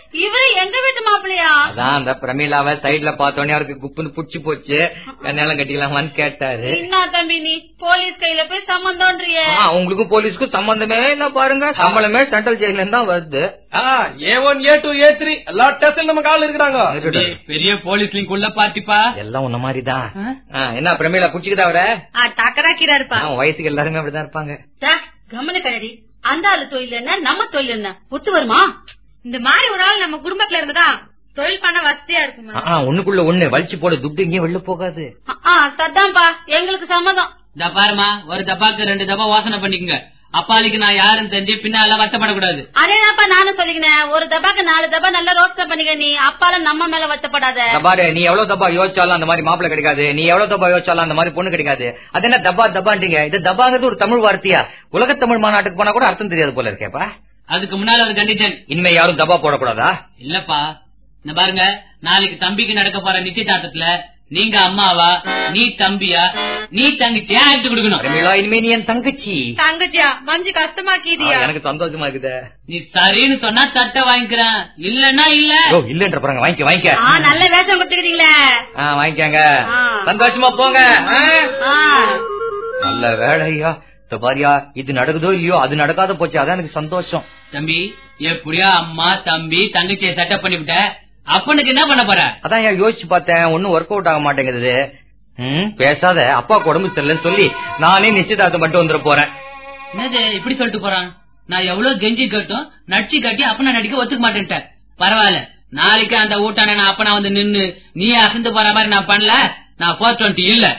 இவரு எங்க வீட்டு மாப்பிள்ளையா அதான் அந்த பிரமீளாவை சைடுல பார்த்தோன்னே அவருக்கு குப்புன்னு புடிச்சு போச்சு கண்ணெல்லாம் கட்டிக்கலாமான்னு கேட்டாரு என்ன தம்பி நீ போலீஸ் கையில போய் சம்மந்தம்ன்றிய ஆ, உங்களுக்கும் போலீஸ்க்கும் சம்பந்தமே இல்ல பாருங்க சம்பளமே சென்ட்ரல் ஜெயில இருந்து தான் வருது A one A two A three எல்லா டெஸ்ட்ல நம்ம கால இருக்கிறாங்க டேய், பெரிய போலீஸ் லிங்க் உள்ள பார்ட்டிப்பா எல்லாம் உன்ன மாதிரிதான் ஆ, என்ன பிரமீளா புடிச்சுக்கிட்டா அவர டக்கராக்கிறா இருப்பா வயசுக்கு எல்லாருமே அப்படிதான் இருப்பாங்க கம்மனு கரடி அந்த ஆளு தொழில் என்ன நம்ம தொழில் என்ன ஒத்து வருமா இந்த மாதிரி ஒரு ஆள் நம்ம குடும்பத்துல இருந்ததா தொழில் பண்ண வசதியா இருக்குமா ஆ, ஒண்ணுக்குள்ள ஒண்ணு வலிச்சு போட துட்டு இங்கேயும் வெளில போகாது சத்தாம்பா எங்களுக்கு சம்மதம் இந்த பாருமா ஒரு தப்பாக்கு ரெண்டு தப்பா வாசனை பண்ணிக்கங்க அப்பாலிக்கு நான் யாருன்னு தெரிஞ்சு பின்னால வருத்தப்படக்கூடாது அதேதான்ப்பா நானும் சொல்லிக்கினேன் ஒரு தபாக்கு நாலு தபா நல்லா ரோஸ்ட் பண்ணிக்க நீ அப்பால நம்ம மேல வச்சப்படாத இந்த பாரு நீ எவ்வளவு தப்பா யோசிச்சாலும் அந்த மாதிரி மாப்பிளை கிடைக்காது நீ எவ்வளவு தப்பா யோசிச்சாலும் அந்த மாதிரி பொண்ணு கிடைக்காது அது என்ன தப்பா தப்பான்றீங்க இது தப்பாங்கிறது ஒரு தமிழ் வார்த்தையா உலக தமிழ் மாநாட்டுக்கு போனா கூட அர்த்தம் தெரியாது போல இருக்கேப்பா அதுக்கு முன்னால ஒரு கண்டிஷன் இனிமே யாரும் தப்பா போடக்கூடாதா இல்லப்பா இந்த பாருங்க நாளைக்கு தம்பிக்கு நடக்க போற நிச்சயதார்த்தத்துல நீங்க அம்மாவா நீ தம்பியா நீ தங்கச்சியா எடுத்து கொடுக்கணும் பிரமீளா இனிமே நீ என் தங்கச்சி தங்கச்சியா மஞ்சு ஆ, கஷ்டமாக்கிதியா எனக்கு சந்தோஷமா இருக்குதே நீ சரின்னு சொன்னா தட்டை வாங்கிக்கிறேன் இல்லன்னா இல்ல ஓ இல்லன்ற பாருங்க வாங்கிக்க வாங்கிக்க ஆ நல்ல வேஷம் கொடுத்துக்கிறீங்களே ஆ, வாங்கிக்கங்க ஆ. சந்தோஷமா போங்க ஆ. ஆ நல்ல வேலையா இந்த பாரியா இது நடக்குதோ இல்லையோ அது நடக்காத போச்சு அதான் எனக்கு சந்தோஷம் தம்பி எப்படியா அம்மா தம்பி தங்கச்சியை செட்டப் பண்ணிவிட்ட அப்பனுக்கு என்ன பண்ண போற அதான் ஏன் யோசிச்சு பார்த்தேன் ஒன்னும் ஒர்க் அவுட் ஆக மாட்டேங்குது ம், பேசாத அப்பாவுக்கு உடம்பு சரியில்லைன்னு சொல்லி நானே நிச்சயதார்த்தம் பண்ணிட்டு வந்துட போறேன் என்னது இப்படி சொல்லிட்டு போறான் நான் எவ்வளவு கெஞ்சி கட்டும் நடிச்சு கட்டி அப்பனா நடிக்க ஒத்துக்க மாட்டேன்ட்டேன் பரவாயில்ல நாளைக்கு அந்த ஊட்டான நான் அப்பனா வந்து நின்னு நீ அசந்து போற மாதிரி நான் பண்ணல நான் போர் டுவெண்ட்டி இல்ல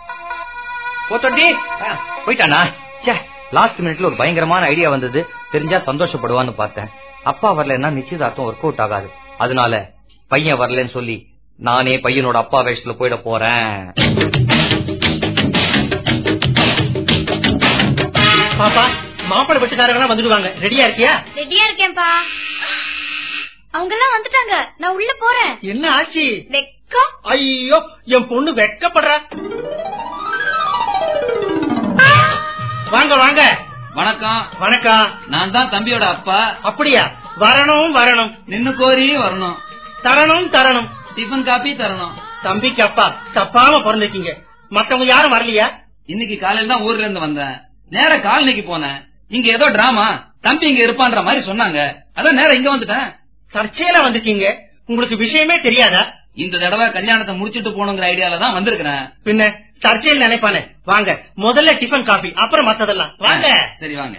போத்தோட்டி போயிட்டானா லாஸ்ட் மினிட்ல ஒரு பயங்கரமான ஐடியா வந்தது தெரிஞ்சா சந்தோஷப்படுவான்னு பார்த்தேன் அப்பா வரலன்னா நிச்சயதார்த்தம் ஒர்க் அவுட் ஆகாது அதனால பையன் வரலன்னு சொல்லி நானே பையனோட அப்பா வேஷத்துல போயிட போறேன் பாப்பா மாப்பிள்ளை வீட்டுக்காரங்க வந்துடுவாங்க ரெடியா இருக்கியா ரெடியா இருக்கேன்பா அவங்க எல்லாம் வந்துட்டாங்க நான் உள்ள போறேன் என்ன ஆச்சு வெக்கம் ஐயோ என் பொண்ணு வெக்கப்படுறா வாங்க வாங்க வணக்கம் வணக்கம் நான் தான் தம்பியோட அப்பா அப்படியா வரணும் வரணும் நின்னு கோரி வரணும் தரணும் தரணும் டிஃபன் காப்பி தரணும் தம்பிக்கு அப்பா தப்பாம பிறந்திருக்கீங்க மத்தவங்க யாரும் வரலையா இன்னைக்கு காலையில தான் ஊர்ல இருந்து வந்தேன் நேர காலனிக்கு போனேன் இங்க ஏதோ டிராமா தம்பி இங்க இருப்பான்ற மாதிரி சொன்னாங்க அதான் நேரம் இங்க வந்துட்டேன் தற்செயலா வந்திருக்கீங்க உங்களுக்கு விஷயமே தெரியாதா இந்த தடவை கல்யாணத்தை முடிச்சிட்டு போகணுங்கிற ஐடியால தான் வந்திருக்கிறேன் பின்ன தற்செயல் நினைப்பானே வாங்க முதல்ல டிஃபன் காபி அப்புறம் மத்ததெல்லாம் வாங்க சரி வாங்க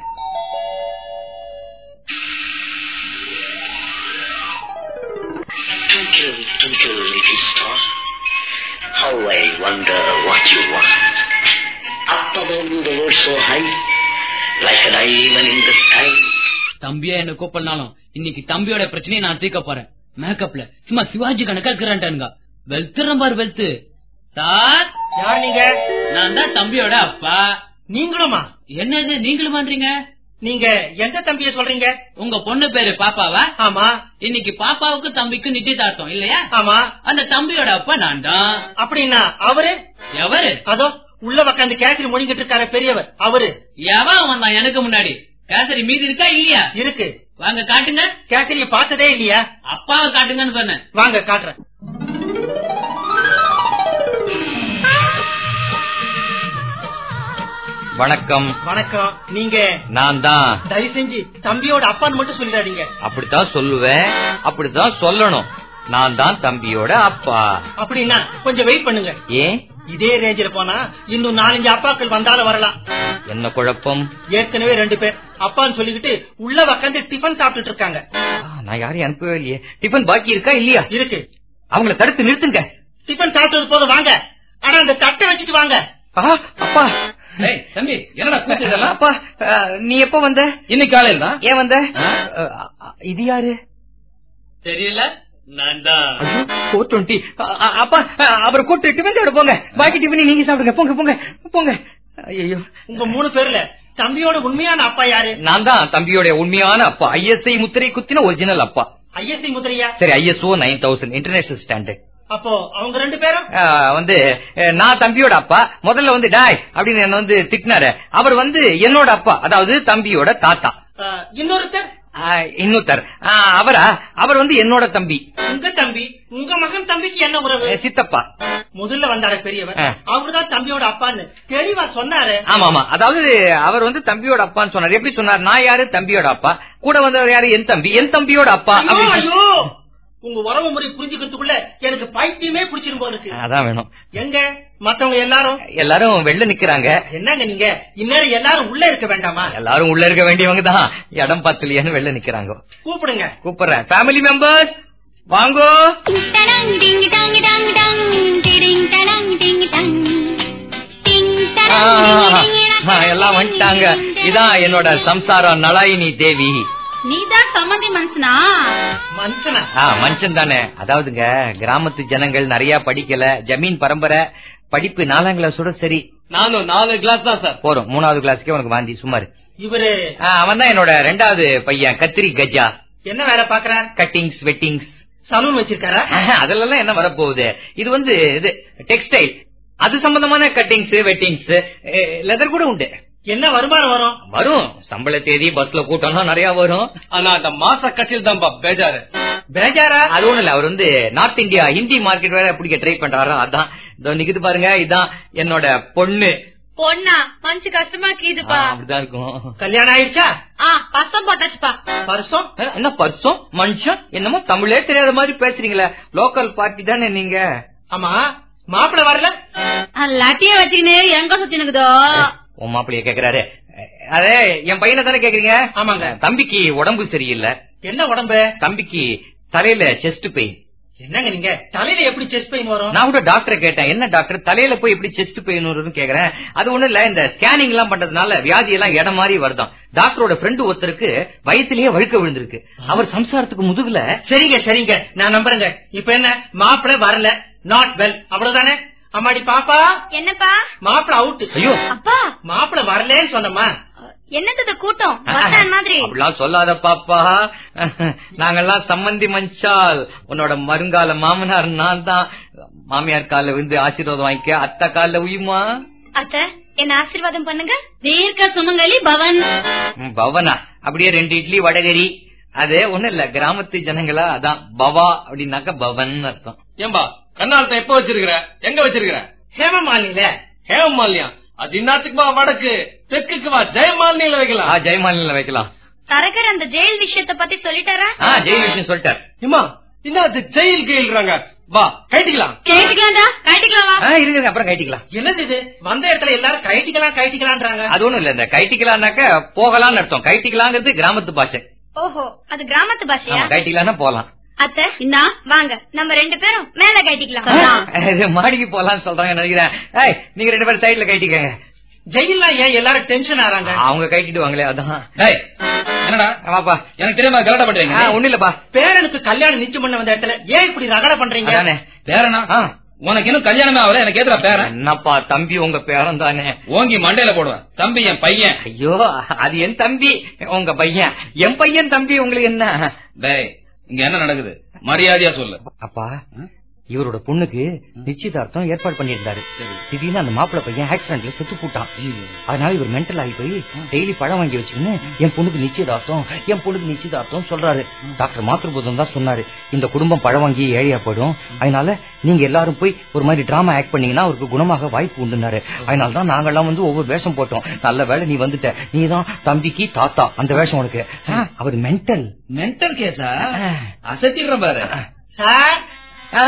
Twinkle, twinkle, little star, how I wonder what you want. Up above the world so high, like a diamond in the sky. தம்பியா என்ன கூப்பிடனாலும் இன்னைக்கு தம்பியோட பிரச்சனையை நான் தீர்க்க போறேன் மேக்கப்ல சும்மா சிவாஜி கணக்கா இருக்கிறான்டானுங்க வெளுத்துறேன் பாரு வெளுத்து சார் யார் நீங்க நான் தான் தம்பியோட அப்பா நீங்களுமா என்னது நீங்களும் பண்றீங்க நீங்க எந்த தம்பிய சொல்றீங்க உங்க பொண்ணு பேரு பாப்பாவா ஆமா இன்னைக்கு பாப்பாவுக்கு தம்பிக்கும் நிச்சயதார்த்தம் இல்லையா ஆமா அந்த தம்பியோட அப்பா நான் தான் அப்படின்னா அவரு எவரு அதோ உள்ள உக்காந்து கேசரி மொழிகிட்டு இருக்காரு பெரியவர் அவரு எவன் வந்தான் எனக்கு முன்னாடி கேசரி மீதி இருக்கா இல்லையா இருக்கு வாங்க காட்டுங்க கேசரிய பார்த்ததே இல்லையா அப்பாவை காட்டுங்கன்னு சொன்னேன் வாங்க காட்டுறேன் வணக்கம் வணக்கம் நீங்க நான் தான் தயவு செஞ்சு தம்பியோட அப்பான்னு மட்டும் சொல்லிடாதீங்க அப்படித்தான் சொல்லுவேன் அப்படித்தான் சொல்லணும் நான் தான் தம்பியோட அப்பா அப்படின்னா கொஞ்சம் வெயிட் பண்ணுங்க ஏன் இதே ரேஞ்சில் போனா இன்னும் நாலஞ்சு அப்பாக்கள் வந்தாலும் வரலாம் என்ன குழப்பம் ஏற்கனவே ரெண்டு பேர் அப்பான்னு சொல்லிக்கிட்டு உள்ள உக்காந்து டிஃபன் சாப்பிட்டுட்டு இருக்காங்க ஆ, நான் யாரையும் அனுப்பவே இல்லையே டிஃபன் பாக்கி இருக்கா இல்லையா இருக்கு அவங்கள தடுத்து நிறுத்துங்க டிஃபன் சாப்பிட்டது போதும் வாங்க ஆனா அந்த தட்டை வச்சுட்டு வாங்க ஆ, அப்பா ஏய் தம்பி என்னடா கூத்து இதெல்லாம் அப்பா ஆ, நீ எப்ப வந்த இன்னைக்கு காலையில தான் ஏன் வந்த ஆ? ஆ, இது யாரு தெரியல நான் தான் ஃபோர் டுவெண்ட்டி அப்பா அவரை கூட்டு டிஃபன் சாப்பிட போங்க பாக்கி டிஃபன் நீங்க சாப்பிடுங்க போங்க போங்க போங்க ஐயோ உங்க மூணு பேர்ல தம்பியோட உண்மையான அப்பா யாரு நான் தான் தம்பியோட உண்மையான அப்பா ஐஎஸ்ஐ முத்திரை குத்தின ஒரிஜினல் அப்பா ஐஎஸ்சி முதிரையா சரி ISO nine thousand international standard அப்போ அவங்க ரெண்டு பேரும் வந்து அஹ், நான் தம்பியோட அப்பா முதல்ல வந்து டாய் அப்படின்னு என்ன வந்து திட்டினாரு அவர் வந்து என்னோட அப்பா அதாவது தம்பியோட தாத்தா ஆ, இன்னொருத்தர் ஆ, இன்னொருத்தர் ஆ, அவரா அவர் வந்து என்னோட தம்பி உங்க தம்பி உங்க மகன் தம்பிக்கு என்ன உறவு அஹ், சித்தப்பா முதல்ல வந்தாரு பெரியவர் ஆ. அவருதான் தம்பியோட அப்பான்னு தெளிவா சொன்னாரு ஆமா ஆமா அதாவது அவர் வந்து தம்பியோட அப்பான்னு சொன்னார் எப்படி சொன்னார் நான் யாரு தம்பியோட அப்பா கூட வந்தவர் யாரு என் தம்பி என் தம்பியோட அப்பா ஐயோ, அப்படின்னு- ஐயோ உங்க உறவு முறை புரிஞ்சுக்கிறதுக்குள்ள எனக்கு பைத்தியமே பிடிச்சிரும் போல இருக்கு அதான் வேணும் எங்க மத்தவங்க எல்லாரும் எல்லாரும் வெளில நிக்கிறாங்க என்னங்க நீங்க இந்நேரம் எல்லாரும் உள்ள இருக்க வேண்டாமா எல்லாரும் உள்ள இருக்க வேண்டியவங்க தான் இடம் பத்தலையான்னு வெளில நிக்கிறாங்க கூப்பிடுங்க கூப்பிடுறேன் ஃபேமிலி மெம்பர்ஸ் வாங்கோ டடங் டிங் டங் டங் டங் டிடிங் டடங் டிங் டங் டிங் ஆ, டடங் டிங் ஆ, எல்லாம் வந்துட்டாங்க இதான் என்னோட சம்சாரம் நலாயினி தேவி நீதான் சம்மந்தி மனுஷனா மனுஷனா ஆ மனுஷன் தானே அதாவதுங்க கிராமத்து ஜனங்கள் நிறைய படிக்கல ஜமீன் பரம்பரை படிப்பு நாலாம் கிளாஸோட சரி நானும் நாலு கிளாஸ் தான் சார் போறோம் மூணாவது கிளாஸ்க்கே உனக்கு வாந்தி சுமார் இவரு அவன் தான் என்னோட ரெண்டாவது பையன் கத்திரி கஜா என்ன வேலை பாக்குறார் கட்டிங்ஸ் வெட்டிங்ஸ் சலூன் வச்சிருக்காரா அதெல்லாம் என்ன வரப்போகுது இது வந்து இது டெக்ஸ்டைல் அது சம்பந்தமான கட்டிங்ஸ் வெட்டிங்ஸ் லெதர் கூட உண்டு என்ன வருமானம் வரும் வரும் சம்பள தேதி பஸ்ல கூட்டம்லாம் நிறைய வரும் ஆனா அந்த மாச கட்சியில் தான்ப்பா பேஜாரு பேஜாரா அது ஒண்ணு இல்ல அவர் வந்து நார்த் இந்தியா ஹிந்தி மார்க்கெட் வேற பிடிக்க ட்ரை பண்றாரோ அதான் இதோ நிக்குது பாருங்க இதான் என்னோட பொண்ணு பொண்ணா மனசு கஷ்டமா ஆ, கீதுப்பா அப்படிதான் இருக்கும் கல்யாணம் ஆயிடுச்சா ஆ பசம் போட்டாச்சுப்பா வருஷம் அஹ், என்ன பர்சம் மனுஷன் என்னமோ தமிழே தெரியாத மாதிரி பேசுறீங்களே லோக்கல் பார்ட்டி தானே நீங்க ஆமா மாப்பிள்ள வரல லட்டிய வச்சுக்கினே எங்க சுத்தினுக்குதோ உன் மாப்பிளைய கேக்குறாரு அஹ், அதே என் பையனை தானே கேக்குறீங்க ஆமாங்க. தம்பிக்கு உடம்பு சரியில்லை என்ன உடம்பு தம்பிக்கு தலையில செஸ்ட் பெயின் என்னங்க நீங்க தலையில எப்படி செஸ்ட் பெயின் வரும் நான் கூட டாக்டரை கேட்டேன் என்ன டாக்டர் தலையில போய் எப்படி செஸ்ட் பெயின் வரும்னு கேக்குறேன் அது ஒண்ணு இல்ல இந்த ஸ்கேனிங் எல்லாம் பண்றதுனால வியாதி எல்லாம் இடம் மாதிரி வருதாம் டாக்டரோட ஃப்ரெண்டு ஒருத்தருக்கு வயித்துலயே வழுக்க விழுந்திருக்கு அவர் சம்சாரத்துக்கு முதுகுல சரிங்க சரிங்க நான் நம்புறேங்க இப்ப என்ன மாப்பிள்ள வரல நாட் வெல் அவ்வளவுதானே அம்மாடி பாப்பா என்னப்பா மாப்பிள்ள அவுட் ஐயோ அப்பா மாப்பிள்ள வரலன்னு சொன்னமா என்னது கூட்டம் பஸ் ஸ்டாண்ட் மாதிரி அப்படிலாம் சொல்லாத பாப்பா நாங்கெல்லாம் சம்மந்தி மஞ்சால் உன்னோட மருங்கால மாமனார் நான் தான் மாமியார் கால விழுந்து ஆசீர்வாதம் வாங்கிக்க அத்தை கால உயுமா அத்த என்ன ஆசீர்வாதம் பண்ணுங்க தீர்க்க சுமங்கலி பவன் ம், பவனா அப்படியே ரெண்டு இட்லி வடகரி அது ஒண்ணு இல்ல கிராமத்து ஜனங்களா அதான் பவா அப்படின்னாக்க பவன் அர்த்தம் ஏம்பா கண்ணாலத்தை எப்ப வச்சிருக்கிற எங்க வச்சிருக்கிற ஹேமமாலில ஹேமமாலியா அது இன்னாத்துக்குமா வடக்கு தெற்குக்கு வா ஜெயமாலினியில ஆ வைக்கலாம் ஜெயமாலினில வைக்கலாம் தரகர் அந்த ஜெயில் விஷயத்த பத்தி சொல்லிட்டாரா ஆ ஜெய் விஷயம் சொல்லிட்டார் இம்மா என்ன அது ஜெயில் கீழ்றாங்க வா கைட்டிக்கலாம் கேட்டுக்கலாம்டா கேட்டுக்கலாம் வா ஆ இருங்க அப்புறம் கைட்டிக்கலாம் என்னது இது வந்த இடத்துல எல்லாரும் கைட்டிக்கலாம் கைட்டிக்கலான்றாங்க அது ஒண்ணும் இல்ல இந்த கைட்டிக்கலாம்னாக்க போகலாம்னு அர்த்தம் கைட்டிக்கலாங்கிறது கிராமத்து பாஷை ஓஹோ அது கிராமத்து பாஷையா ஆமா கைட்டிக்கலாம்னா போலாம் அத்த இந்தா வாங்க நம்ம ரெண்டு பேரும் மேல கட்டிக்கலாம் இது மாடிக்கு போலாம்னு சொல்றாங்க நினைக்கிறேன் ஏய் நீங்க ரெண்டு பேரும் சைடுல கைட்டிக்கங்க ஜெயில ஏன் எல்லாரும் டென்ஷன் ஆறாங்க அவங்க கைட்டிட்டு வாங்களே அதான் டேய், என்னடா ஆமாப்பா எனக்கு தெரியாம கலாட்டா பண்றீங்க ஆ, ஒண்ணும் இல்லப்பா பேரனுக்கு கல்யாணம் நிச்சயம் பண்ண வந்த இடத்துல ஏன் இப்படி ரகட பண்றீங்க அதானே பேரனா ஆ. உனக்கு இன்னும் கல்யாணமே ஆகல எனக்கு ஏதுடா பேரன் என்னப்பா தம்பி உங்க பேரன் தானே ஓங்கி மண்டையில போடுவேன் தம்பி என் பையன் ஐயோ அது என் தம்பி உங்க பையன் என் பையன் தம்பி உங்களுக்கு என்ன டேய் இங்க என்ன நடக்குது மரியாதையா சொல்லு அப்பா இவரோட பொண்ணுக்கு நிச்சயதார்த்தம் ஏற்பாடு பண்ணியிருந்தாரு திடீர்னு அந்த மாப்பிள்ளை பையன் ஆக்சிடென்ட்ல செத்து போட்டான் அதனால இவர் மென்டல் ஆகி போய் டெய்லி பழம் வாங்கி வச்சுக்கின்னு என் பொண்ணுக்கு நிச்சயதார்த்தம் என் பொண்ணுக்கு நிச்சயதார்த்தம் சொல்றாரு டாக்டர் மாத்திருபோதம் தான் சொன்னாரு இந்த குடும்பம் பழம் வாங்கி ஏழையா போயிடும் அதனால நீங்க எல்லாரும் போய் ஒரு மாதிரி டிராமா ஆக்ட் பண்ணீங்கன்னா அவருக்கு குணமாக வாய்ப்பு உண்டுனாரு அதனால தான் நாங்கெல்லாம் வந்து ஒவ்வொரு வேஷம் போட்டோம் நல்ல வேளை நீ வந்துட்ட நீ தான் தம்பிக்கு தாத்தா அந்த வேஷம் உனக்கு ஆ, அவர் மென்டல் மென்டல் கேஸா அசத்திடுறேன் பாரு சார் ஆ,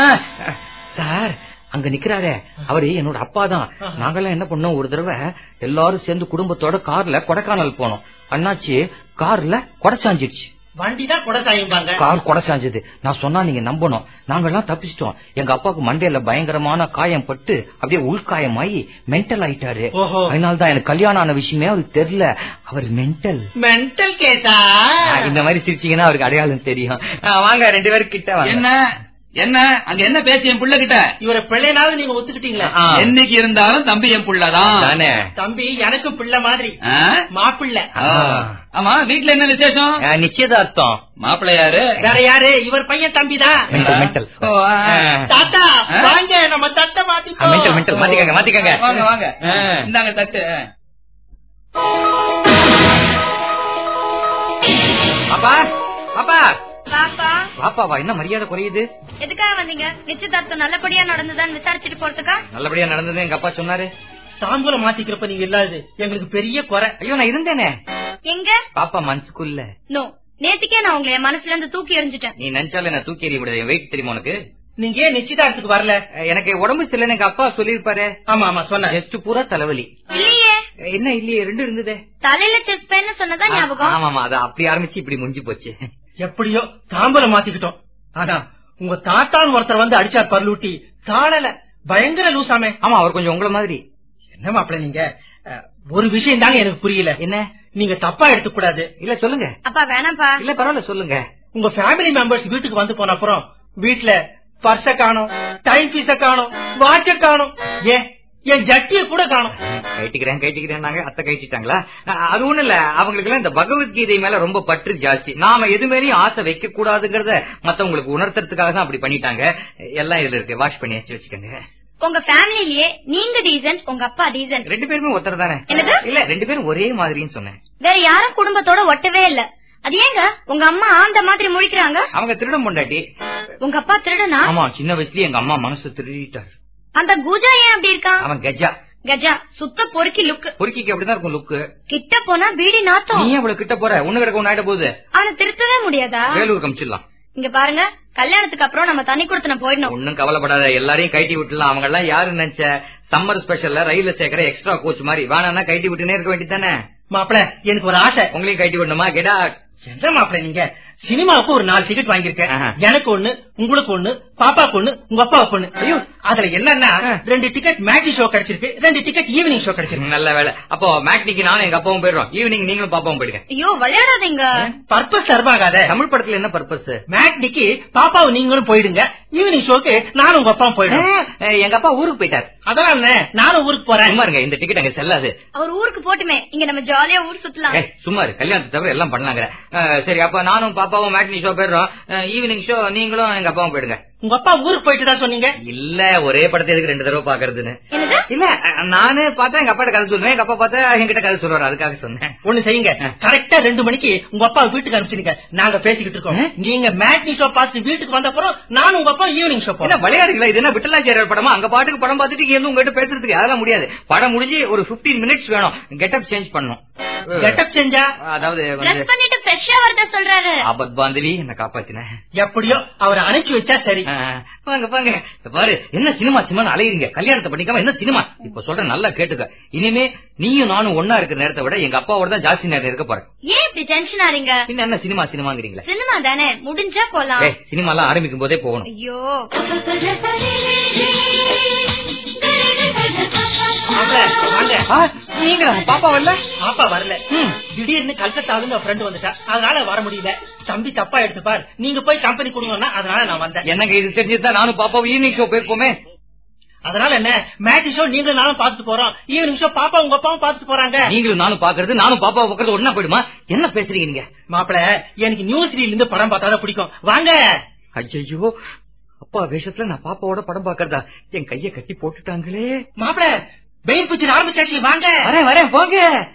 சார் அங்க நிக்கிறாரே அவரு என்னோட அப்பா தான் நாங்கெல்லாம் என்ன பண்ணோம் ஒரு தடவை எல்லாரும் சேர்ந்து குடும்பத்தோட கார்ல கொடைக்கானல் போனோம் அண்ணாச்சி கார்ல கொடைச்சாஞ்சிடுச்சு வண்டி தான் கொடை சாயும்பாங்க கார் கொடைச்சாஞ்சது நான் சொன்னா நீங்க நம்பணும் நாங்கெல்லாம் தப்பிச்சிட்டோம் எங்க அப்பாவுக்கு மண்டையில பயங்கரமான காயம் பட்டு அப்படியே உள்காயமாயி மென்டல் ஆயிட்டாரு ஓஹோ. அதனால தான் எனக்கு கல்யாணம் ஆன விஷயமே அவருக்கு தெரியல அவர் மென்டல் மென்டல் கேஸா இந்த மாதிரி சிரிச்சீங்கன்னா அவருக்கு அடையாளம் தெரியும் ஆ, வாங்க ரெண்டு பேரும் கிட்ட வாங்க என்ன என்ன அங்க என்ன பேச்சு என் புள்ள கிட்ட இவரை பிள்ளைனாலும் நீங்க ஒத்துக்கிட்டீங்களா ஆ. என்னைக்கு இருந்தாலும் தம்பி என் புள்ளதான் தானே தம்பி எனக்கும் பிள்ளை மாதிரி ஆ? மாப்பிள்ளை ஆ. ஆமா வீட்டுல என்ன விசேஷம் ஆ, நிச்சயதார்த்தம் மாப்பிள்ளை யாரு வேற யாரு இவர் பையன் தம்பிதான் மென்டல் மென்டல் ஓ, ஆ. தாத்தா ஆ? வாங்க நம்ம தட்டை மாத்திப்போம் மென்டல் மென்டல் மாத்திக்கங்க மாத்திக்கங்க வாங்க வாங்க ஆ. இந்தாங்க தட்டு பாப்பா பாப்பா பாப்பா பாப்பாவா என்ன மரியாதை குறையுது எதுக்காக வந்தீங்க நிச்சயதார்த்தம் நல்லபடியா நடந்ததான்னு விசாரிச்சுட்டு போறதுக்கா நல்லபடியா நடந்தது எங்க அப்பா சொன்னாரு தாம்பூலம் மாத்திக்கிறப்ப நீங்க இல்லாது எங்களுக்கு பெரிய குறை ஐயோ நான் இருந்தேனே எங்க பாப்பா மனசுக்குள்ள நோ நேத்துக்கே நான் உங்களை என் மனசுல இருந்து தூக்கி எறிஞ்சிட்டேன் நீ நினைச்சாலும் என்ன தூக்கி எறிய முடியாது வெயிட் தெரியுமா உனக்கு நீங்க ஏன் நிச்சயதார்த்தத்துக்கு வரல அஹ், எனக்கு உடம்பு சரியில்லைன்னு எங்க அப்பா சொல்லிருப்பாரு ஆமா ஆமா சொன்ன ஜஸ்ட் பூரா தலைவலி இல்லையே அஹ், என்ன இல்லையே ரெண்டு இருந்ததே தலையில செஸ் பெயின் சொன்னதா ஞாபகம் ஆமா ஆமா அது அப்படி ஆரம்பிச்சு இப்படி முடிஞ்சு போச்சு எப்படியோ தாம்பூலம் மாத்திக்கிட்டோம் ஆனா உங்க தாத்தான் ஒருத்தர் வந்து அடிச்சார் பர்லூட்டி தாழல பயங்கர லூசாமே ஆமா அவர் கொஞ்சம் உங்கள மாதிரி என்ன மாப்பிள நீங்க அஹ், ஒரு விஷயம் தாங்க எனக்கு புரியல என்ன நீங்க தப்பா எடுத்துக்க கூடாது இல்ல சொல்லுங்க அப்பா வேணாம்ப்பா இல்ல பரவாயில்ல சொல்லுங்க உங்க ஃபேமிலி மெம்பர்ஸ் வீட்டுக்கு வந்து போன அப்புறம் வீட்டுல பர்ஸ காணும் டைம் பீஸ காணும் வாட்ச காணும் ஏன் என் ஜட்டிய கூட காணும் கைட்டிக்கிறேன் கைட்டிக்கிறேன் நாங்க அத்தை கைட்டிட்டாங்களா அஹ், அது ஒண்ணு இல்ல அவங்களுக்கு எல்லாம் இந்த பகவத்கீதை மேல ரொம்ப பற்று ஜாஸ்தி நாம எது மேலயும் ஆசை வைக்க கூடாதுங்கறத மத்தவங்களுக்கு உணர்த்துறதுக்காக தான் அப்படி பண்ணிட்டாங்க எல்லாம் இதுல இருக்கு வாஷ் பண்ணி வச்சு வச்சுக்கோங்க உங்க ஃபேமிலிலேயே நீங்க டீசன்ட் உங்க அப்பா டீசன்ட் ரெண்டு பேருமே ஒருத்தர் தானே என்னது? இல்ல ரெண்டு பேரும் ஒரே மாதிரின்னு சொன்னேன் வேற யாரும் குடும்பத்தோட ஒட்டவே இல்ல அது ஏங்க உங்க அம்மா ஆந்த மாதிரி முழிக்கிறாங்க அவங்க திருடம் பொண்டாட்டி உங்க அப்பா திருடனா ஆமா சின்ன வயசுலயே எங்க அம்மா மனசு திருடிட்டார் அந்த குஜா ஏன் அப்படி இருக்கான் அவன் கஜா கஜா சுத்த பொறுக்கி லுக்கு பொறுக்கிக்கு அப்படிதான் இருக்கும் லுக்கு கிட்ட போனா பீடி நாத்தம் நீ அவ்வளவு கிட்ட போற உன்ன கிடக்க ஒன்னு ஆயிட போகுது அவனை திருத்தவே முடியாதா வேலூர் கமிச்சிடலாம் இங்க பாருங்க கல்யாணத்துக்கு அப்புறம் நம்ம தனி கொடுத்தன போயிடணும் ஒன்னும் கவலைப்படாத எல்லாரையும் கைட்டி விட்டுலாம் அவங்க எல்லாம் யாரு நினைச்ச சம்மர் ஸ்பெஷல்ல ரயில்ல சேர்க்கிற எக்ஸ்ட்ரா கோச் மாதிரி வேணாம்னா கைட்டி விட்டுனே இருக்க வேண்டியதானே மாப்பிள எனக்கு ஒரு ஆசை உங்களையும் கைட்டி விடணுமா கெடா என்ன மாப்பிள நீங்க சினிமாவுக்கு ஒரு நாலு டிக்கெட் வாங்கியிருக்கேன் ஆஹா. எனக்கு ஒண்ணு உங்களுக்கு ஒண்ணு பாப்பாக்கு ஒண்ணு உங்க அப்பாவுக்கு ஒண்ணு ஐயோ அதுல என்னன்னா ஆ. ரெண்டு டிக்கெட் மேட்ச் ஷோ கிடைச்சிருக்கு ரெண்டு டிக்கெட் ஈவினிங் ஷோ கிடைச்சிருக்கு நல்ல வேலை அப்போ மேக்னிக்கு நானும் எங்க அப்பாவும் போயிடுறோம் ஈவினிங் நீங்களும் பாப்பாவும் போயிடுங்க ஐயோ விளையாடாதீங்க பர்பஸ் சர்வாகாத தமிழ் படத்துல என்ன பர்பஸ் மேட்னிக்கு பாப்பாவும் நீங்களும் போயிடுங்க ஈவினிங் ஷோக்கு நானும் உங்க அப்பாவும் போயிடுறோம் எங்க அப்பா ஊருக்கு போயிட்டார் அதனால என்ன, நானும் ஊருக்கு போறேன் சும்மா இருங்க இந்த டிக்கெட் அங்க செல்லாது அவர் ஊருக்கு போட்டுமே இங்க நம்ம ஜாலியா ஊர் சுத்தலாம் ஏய், சும்மா இரு கல்யாணத்தை தவிர எல்லாம் பண்ணலாங்க சரி அப்ப நானும் பாப்பாவும் மேட்னி ஷோ போயிடுறோம் ஈவினிங் ஷோ நீங்களும் எங்க அப்பாவும் போயிடுங்க உங்க அப்பா ஊருக்கு போயிட்டு தான் சொன்னீங்க இல்ல ஒரே படத்தை எதுக்கு ரெண்டு தடவை பாக்குறதுன்னு என்னது இல்ல அஹ், நானு பார்த்தா எங்க அப்பாட்ட கதை சொல்லுவேன் எங்க அப்பா பார்த்தா என்கிட்ட கதை சொல்லுவாரு அதுக்காக சொன்னேன் ஒண்ணு செய்யுங்க கரெக்டா ரெண்டு மணிக்கு உங்க அப்பா வீட்டுக்கு அனுப்பிச்சிருங்க நாங்க பேசிக்கிட்டு இருக்கோம் நீங்க மேட்னி ஷோ பார்த்து வீட்டுக்கு வந்த அப்புறம் நானும் உங்க அப்பா ஈவினிங் ஷோ என்ன போறோம் விளையாடுங்களா இது என்ன விட்டலாச்சாரியர் படமா அங்க பாட்டுக்கு படம் பார்த்துட்டு இங்க வந்து உங்ககிட்ட பேசுறதுக்கு அதெல்லாம் முடியாது படம் முடிஞ்சு ஒரு 15 மினிட்ஸ் வேணும் கெட்டப் சேஞ்ச் பண்ணும் கெட்டப் செஞ்சா அதாவது வந்து ட்ரெஸ் பண்ணிட்டு ஃப்ரெஷ்ஷா வரத சொல்றாரு ஆபத் பாந்தவி என்ன காப்பாத்தினேன் எப்படியோ அவரை அனுப்பிச்சு வச்சா சரி ஆ, வாங்க வாங்க இப்ப பாரு என்ன சினிமா சினிமா அலையுறீங்க கல்யாணத்தை பண்ணிக்காம என்ன சினிமா இப்ப சொல்ற நல்லா கேட்டுக்க இனிமே நீயும் நானும் ஒன்னா இருக்கிற நேரத்தை விட எங்க அப்பாவோட தான் ஜாஸ்தி நேரம் இருக்க போறேன் ஏன் இப்படி டென்ஷன் ஆறீங்க பின்ன என்ன சினிமா சினிமாங்கிறீங்களே சினிமா தானே முடிஞ்சா போலாம் ஏய் சினிமா எல்லாம் ஆரம்பிக்கும் போதே போகணும் ஐயோ மாப்ள, வாங்க ஆ, நீங்களா பாப்பா வரல பாப்பா வரல திடீர்னு கல்கத்தாவுல இருந்து ஃப்ரெண்ட் வந்துட்டா அதனால வர முடியல தம்பி தப்பா எடுத்துப்பார் நீங்க போய் கம்பெனி கொடுங்கன்னா அதனால நான் வந்தேன் என்னங்க இது தெரிஞ்சுதான் நானும் பாப்பாவும் ஈவினிங் ஷோ போயிருப்போமே அதனால என்ன மேட்ச் ஷோ நீங்களும் நானும் பாத்துட்டு போறோம் ஈவினிங் ஷோ பாப்பா உங்க அப்பாவும் பாத்துட்டு போறாங்க நீங்களும் நானும் பாக்குறது நானும் பாப்பாவை பாக்குறது ஒன்னா போயிடுமா என்ன பேசுறீங்க நீங்க மாப்பிள எனக்கு நியூஸ் இருந்து படம் பார்த்தாதான் பிடிக்கும் வாங்க ஐயோ அப்பா வேஷத்துல நான் பாப்பாவோட படம் பாக்குறதா என் கைய கட்டி போட்டுட்டாங்களே மாப்பிள பெயின் பிக்சர் ஆரம்பிச்சாச்சு வாங்க வரேன் வரேன் போங்க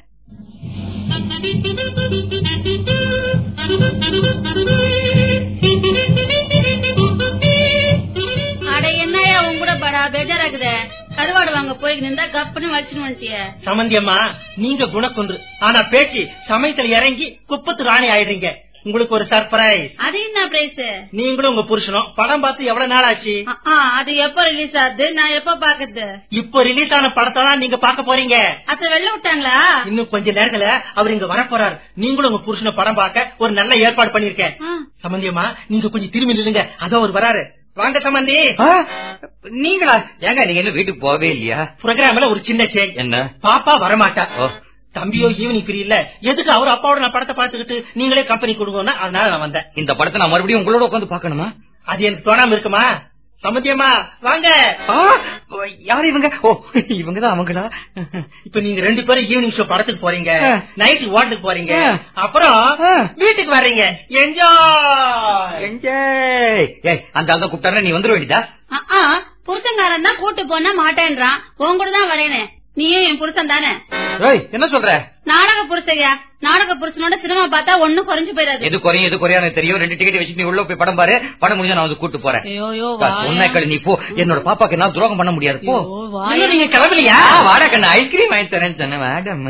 அட என்னையா உங்க கூட படா பெஜராக்குத கருவாடு வாங்க போய் நின்றா கப்புன்னு வச்சுன்னு வந்துட்டிய சமந்தியம்மா நீங்க குணக்குன்று ஆனா பேச்சு சமயத்துல இறங்கி குப்பத்து ராணி ஆயிடுறீங்க உங்களுக்கு ஒரு சர்ப்ரைஸ் அது என்ன பிரைஸ் நீங்களும் உங்க புருஷனும் படம் பார்த்து எவ்வளவு நாள் ஆச்சு அது எப்ப ரிலீஸ் ஆகுது நான் எப்ப பாக்குறது இப்போ ரிலீஸ் ஆன படத்தை தான் நீங்க பார்க்க போறீங்க அத்த வெளில விட்டாங்களா இன்னும் கொஞ்ச நேரத்துல அவர் இங்க வர போறாரு நீங்களும் உங்க புருஷனை படம் பார்க்க ஒரு நல்ல ஏற்பாடு பண்ணிருக்கேன் ஆ. சம்பந்தியம்மா நீங்க கொஞ்சம் திரும்பி நில்லுங்க அதோ அவர் வராரு வாங்க சம்பந்தி ஆ, நீங்களா ஏங்க நீங்க இன்னும் வீட்டுக்கு போகவே இல்லையா ப்ரோக்ராம்ல ஒரு சின்ன சேஞ்ச் என்ன பாப்பா வரமாட்டா ஓ தம்பியோ ஈவினிங் ஃப்ரீ இல்ல எதுக்கு அவர் அப்பாவோட நான் படத்தை பார்த்துக்கிட்டு நீங்களே கம்பெனி கொடுங்கன்னா அதனால நான் வந்தேன் இந்த படத்தை நான் மறுபடியும் உங்களோட உட்காந்து பாக்கணுமா அது எனக்கு தோணாம இருக்குமா சம்பந்தியம்மா வாங்க ஆ, யார் இவங்க ஓ இவங்கதான் அவங்களா இப்ப நீங்க ரெண்டு பேரும் ஈவினிங் ஷோ படத்துக்கு போறீங்க ஆ. நைட் வாட்டுக்கு போறீங்க ஆ. அப்புறம் ஆ. வீட்டுக்கு வர்றீங்க என்ஜாய் என்ஜாய். ஏய் அந்த ஆள் தான் கூப்பிட்டாருன்னா நீ வந்துட வேண்டியதா புருஷங்காரன் தான் கூட்டு போனா மாட்டேன்றான் உன் கூட தான் வரேனே நீயும் என் புருஷன் தானே ஏய், என்ன சொல்ற நாடக புருஷையா நாடக புருஷனோட சினிமா பார்த்தா ஒண்ணும் குறைஞ்சு போயிடாது எது குறையும் எது குறையா எனக்கு தெரியும் ரெண்டு டிக்கெட் வச்சுட்டு நீ உள்ள போய் படம் பாரு படம் முடிஞ்சா நான் வந்து கூட்டு போறேன் ஐயோ ஐயோ உன்னை கடு நீ போ என்னோட பாப்பாக்கு நான் துரோகம் பண்ண முடியாது போ இன்னும் நீங்க கிளம்பலையா ஆ, வாடா கண்ணு ஐஸ்கிரீம் வாங்கி தரேன் சொன்னேன் மேடம்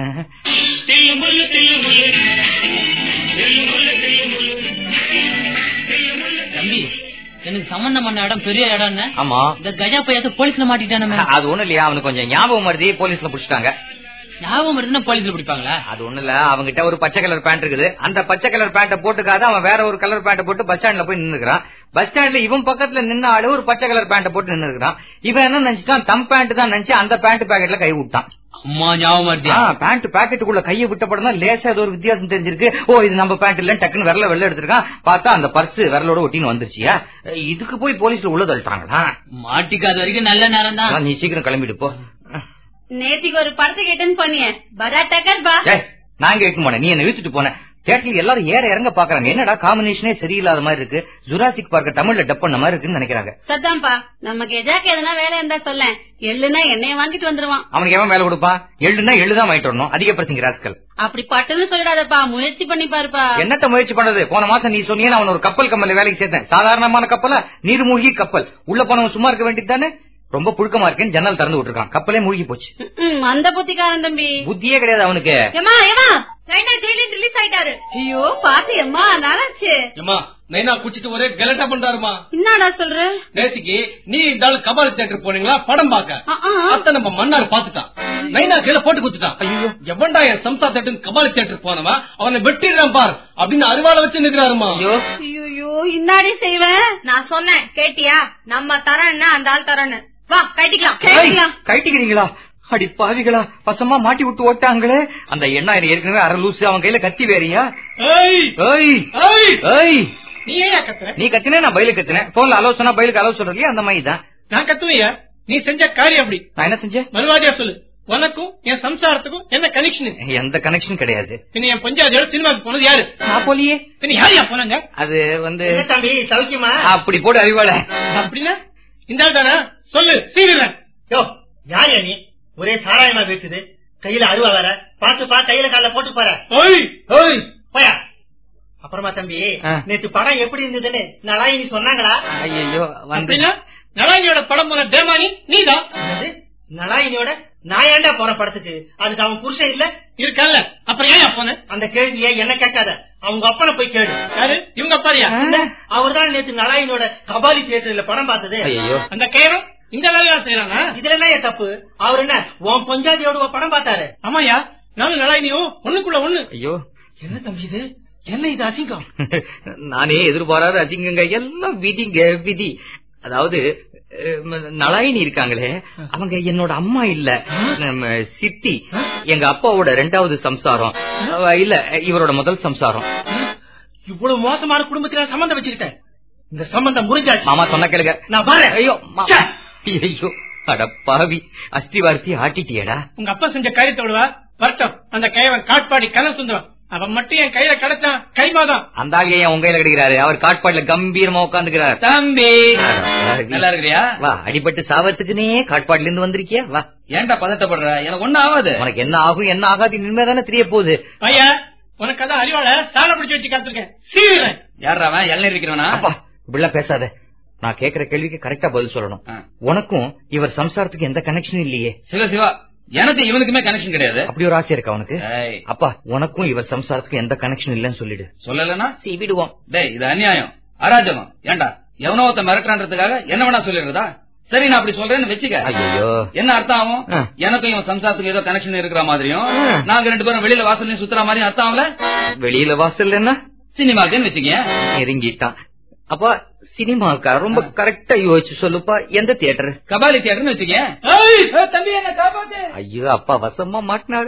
தம்பி எனக்கு சம்பந்தம் பண்ண இடம் பெரிய இடம் என்ன ஆமா இந்த கஜா பையத்து போலீஸ்ல மாட்டிட்டானே அது ஒண்ணு இல்லையா அவனுக்கு கொஞ்சம் ஞாபகம் வருது போலீஸ்ல புடிச்சிட்டாங்க ஞாபகம் இருந்தா போலீஸ்ல பிடிப்பாங்களா அது ஒண்ணு இல்ல அவங்கிட்ட ஒரு பச்சை கலர் பேண்ட் இருக்குது அந்த பச்சை கலர் பேண்ட போட்டுக்காத அவன் வேற ஒரு கலர் பேண்ட போட்டு பஸ் ஸ்டாண்ட்ல போய் நின்னுக்கிறான் பஸ் ஸ்டாண்ட்ல இவன் பக்கத்துல நின்ன ஆளு ஒரு பச்சை கலர் பேண்ட போட்டு நின்னுக்கிறான் இவன் என்ன நினைச்சிட்டான் தம் பேண்ட் தான் நினைச்சு அந்த பேண்ட் பாக்கெட்ல கை விட்டான் அம்மா ஞாபகம் வருதியா பேண்ட் பாக்கெட்டுக்குள்ள கையை விட்ட படம் தான் லேசா ஏதோ ஒரு வித்தியாசம் தெரிஞ்சிருக்கு ஓ இது நம்ம பேண்ட் இல்ல டக்குன்னு விரல வெளில எடுத்திருக்கான் பார்த்தா அந்த பர்ஸ் விரலோட ஒட்டின்னு வந்துருச்சியா இதுக்கு போய் போலீஸ்ல உள்ள தள்ளிட்டாங்களா மாட்டிக்காத வரைக்கும் நல்ல நேரம் தான் நீ சீக்கிரம் கிளம்பிட்டு போ நேத்திக்கு ஒரு படத்தை கேட்டேன்னு பண்ணிய பராட்டக்கர் பா ஏய், நான் கேட்க மாட்டேன் நீ என்ன இழுத்துட்டு போன தேட்டர்ல எல்லாரும் ஏற இறங்க பாக்குறாங்க என்னடா காம்பினேஷனே சரியில்லாத மாதிரி இருக்கு ஜுராசிக் பார்க்க தமிழ்ல டப் பண்ண மாதிரி இருக்குன்னு நினைக்கிறாங்க சத்தாம்பா நம்ம கெஜாக்கு எதனா வேலை இருந்தா சொல்ல எள்ளுனா எண்ணெய வாங்கிட்டு வந்துருவான் அவனுக்கு எவன் வேலை கொடுப்பான் எள்ளுனா எள்ளுதான் வாங்கிட்டு வரணும் அதிக பிரச்சனை ராஸ்கல் அப்படி பட்டுன்னு சொல்லிடாதப்பா முயற்சி பண்ணி பாருப்பா என்னத்த முயற்சி பண்றது போன மாசம் நீ சொன்னீங்க அவன் ஒரு கப்பல் கம்பெனில வேலைக்கு சேர்த்தேன் சாதாரணமான கப்பலா நீர்மூழ்கி கப்பல் உள்ள போனவன் சும்மா இருக்க வேண்டியது தானே ரொம்ப புழுக்கமா இருக்கேன்னு ஜன்னல் திறந்து விட்டுருக்கான் கப்பலே மூழ்கி போச்சு ம், அந்த புத்திக்காரன் தம்பி புத்தியே கிடையாது அவனுக்கு ஏமா ஏமா நைனா ஜெயிலில் ரிலீஸ் ஆயிட்டாரு ஐயோ பாத்து எம்மா நல்லாச்சு ஏமா நைனா குச்சிட்டு ஒரே கலட்டா பண்றாருமா என்னடா சொல்ற நேத்துக்கு நீ இந்த ஆளு கபாலி தியேட்டர் போனீங்களா படம் பார்க்க ஆ, ஆ. அத்த நம்ம மன்னார் பாத்துட்டான் நைனா கீழே போட்டு குத்துட்டான் ஐயோ எவன்டா என் சம்சா தேட்டர் கபாலி தியேட்டர் போனவன் அவனை வெட்டிடுறான் பார் அப்படின்னு அருவாளை வச்சு நிக்கிறாருமா ஐயோ இன்னாடி செய்வேன் நான் சொன்னேன் கேட்டியா நம்ம தரேன்னா அந்த ஆள் தரேன்னு வா கட்டிக்கலாம் கட்டிக்கலாம் கைட்டிக்கிறீங்களா அடி பாவிகளா பசமா மாட்டி விட்டு ஓட்டாங்களே அந்த எண்ணாயிரம் ஏற்கனவே அரை லூசு அவன் கையில கத்தி வேறியா ஏய் ஏய் ஏய் ஏய் நீ ஏன் கத்துற நீ கத்தினே நான் பயிலுக்கு கத்தினேன் போன்ல அலோ சொன்னா பயிலுக்கு அலோ சொல்றீங்க அந்த மாதிரி தான் நான் கத்துவையா நீ செஞ்ச காரியம் அப்படி நான் என்ன செஞ்சேன் மறுவாடியா சொல்லு உனக்கும் என் சம்சாரத்துக்கும் என்ன கனெக்ஷன் எந்த கனெக்ஷன் கிடையாது பின்ன என் பஞ்சாயத்தோட சினிமாக்கு போனது யாரு நான் போலியே பின்ன யாரையா போனாங்க அது வந்து என்ன தம்பி சௌக்கியமா அப்படி போட்டு அறிவாள அப்படின்னா இந்த ஆள் தானே சொல்லு சீரியல் யோ யார் நீ ஒரே சாராயமா பேசுது கையில அருவா வேற பாத்து பா கையில கால போட்டு போற ஓய் ஓய் போயா அப்புறமா தம்பி ஆ. நேத்து படம் எப்படி இருந்ததுன்னு நலாயினி சொன்னாங்களா ஐயோ வந்து அப்படின்னா நலாயினியோட படம் போன தேமானி நீதான் என்னது? நலாயினியோட நான் ஏன்டா போற படத்துக்கு அதுக்கு அவன் புருஷன் இல்ல இருக்கல்ல அப்புறம் ஏன் போன அந்த கேள்விய என்ன கேட்காத அவங்க அப்பனை போய் கேளு யாரு இவங்க அப்பாரியா அவர் தான் நேத்து நலாயினோட கபாலி தியேட்டர்ல படம் பார்த்தது ஐயோ அந்த கேரம் இந்த வேலையா செய்யறாங்க இதுல என்ன ஏன் தப்பு அவர் என்ன உன் பஞ்சாதியோட படம் பார்த்தாரு ஆமாயா நானும் நலாயினியும் ஒண்ணுக்குள்ள ஒண்ணு ஐயோ என்ன தம்பி இது என்ன இது அசிங்கம் நானே எதிர்பாராத அஜிங்கங்க எல்லாம் விதிங்க விதி அதாவது அஹ், நலாயினி இருக்காங்களே அவங்க என்னோட அம்மா இல்ல நம்ம சித்தி எங்க அப்பாவோட ரெண்டாவது சம்சாரம் அவ இல்ல இவரோட முதல் சம்சாரம் இவ்வளவு மோசமான குடும்பத்துல சம்பந்தம் வச்சுக்கிட்டேன் இந்த சம்பந்தம் முறிஞ்சாச்சு மாமா சொன்ன கேளுங்க நான் பாரு ஐயோ மா- ச்சே. ஐயோ அட பாவி அஸ்திவார்த்தி ஆட்டிட்டியடா உங்க அப்பா செஞ்ச காரியத்தை விடுவா வரட்டும் அந்த கைவன் காட்பாடி கலர் சுந்தரம் அவன் மட்டும் என் கையில கிடைச்சான் கைமாதான் அந்த ஆள் ஏன் உங்க கையில கிடைக்கிறாரு அவர் காட்பாடுல கம்பீரமா உட்காந்துக்கிறார் தம்பி நல்லா இருக்கிறியா வா அடிபட்டு சாவத்துக்குனே காட்பாடுல இருந்து வந்திருக்கியா வா ஏன்டா பதட்டப்படுற எனக்கு ஒண்ணும் ஆகாது உனக்கு என்ன ஆகும் என்ன ஆகாது இனிமே தானே தெரிய போகுது ஐயா உனக்கு அதான் அறிவாள சாலை பிடிச்சு வச்சு காத்திருக்கேன் சீவிரன் யாரா அவன் எல்லாம் இருக்கிறவனா அப்பா இப்படிலாம் பேசாத நான் கேக்குற கேள்விக்கு கரெக்டா பதில் சொல்லணும் ஆ. உனக்கும் இவர் சம்சாரத்துக்கு எந்த கனெக்ஷனும் இல்லையே சிவா சிவா எனக்கு இவனுக்குமே கனெக்ஷன் கிடையாது அப்படி ஒரு ஆசை இருக்கா உனக்கு ஏய், அப்பா உனக்கும் இவர் சம்சாரத்துக்கும் எந்த கனெக்ஷன் இல்லைன்னு சொல்லிடு சொல்லலனா சீ, விடுவோம் டேய் இது அநியாயம் அராஜகம் ஏன்டா எவனோ ஒருத்த மிரட்டுறான்றதுக்காக என்ன வேணா சொல்லிடுறதா சரி நான் அப்படி சொல்றேன்னு வச்சுக்க ஐயோ என்ன அர்த்தம் ஆகும் ஆ. எனக்கும் இவன் சம்சாரத்துக்கு ஏதோ கனெக்ஷன் இருக்கிற மாதிரியும் ஆ. நாங்க ரெண்டு பேரும் வெளியில வாசல்லையும் சுத்துற மாதிரியும் அர்த்தம் ஆகல வெளியில வாசல் என்ன சினிமாக்குன்னு வச்சுக்க நெருங்கிட்டான் அப்பா சினிமாக்கா ரொம்ப கரெக்டா யோசிச்சு சொல்லுப்பா எந்த தியேட்டர் கபாலி தியேட்டர்னு வச்சுக்க ஏய், தம்பி என்ன காப்பாத்து ஐயோ அப்பா வசமா மாட்டினாரு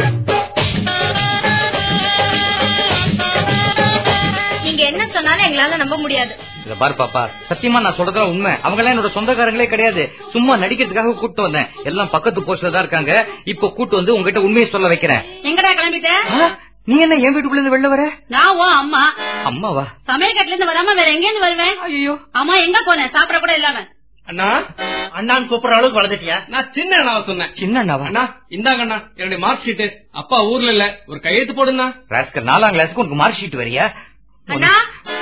நீங்க என்ன சொன்னாலும் எங்களால நம்ப முடியாது இத பாரு பாப்பா சத்தியமா நான் சொல்றதுலாம் உண்மை அவங்க எல்லாம் என்னோட சொந்தக்காரங்களே கிடையாது சும்மா நடிக்கிறதுக்காக கூட்டு வந்தேன் எல்லாம் பக்கத்து போஸ்ட்ல தான் இருக்காங்க இப்ப கூட்டு வந்து உங்ககிட்ட உண்மையை சொல்ல வைக்கிறேன் எங்கடா கிளம்பிட்ட ஆ, நீ என்ன என் வீட்டுக்குள்ள இருந்து வெளில வர நான் உன் அம்மா அம்மாவா சமையல் கட்டுல இருந்து வராம வேற எங்க இருந்து வருவேன் ஐயோ அம்மா எங்க போனேன் சாப்பிட கூட இல்லாம அண்ணா அண்ணான்னு கூப்பிடுற அளவுக்கு வளர்ந்துட்டியா நான் சின்ன அண்ணாவை சொன்னேன் சின்ன அண்ணாவா அண்ணா இந்தாங்க அண்ணா என்னுடைய மார்க் ஷீட் அப்பா ஊர்ல இல்ல ஒரு கையெழுத்து போடுண்ணா ராஸ்கல் நாலாம் கிளாஸுக்கு உனக்கு மார்க் ஷீட் வரியா அண்ணா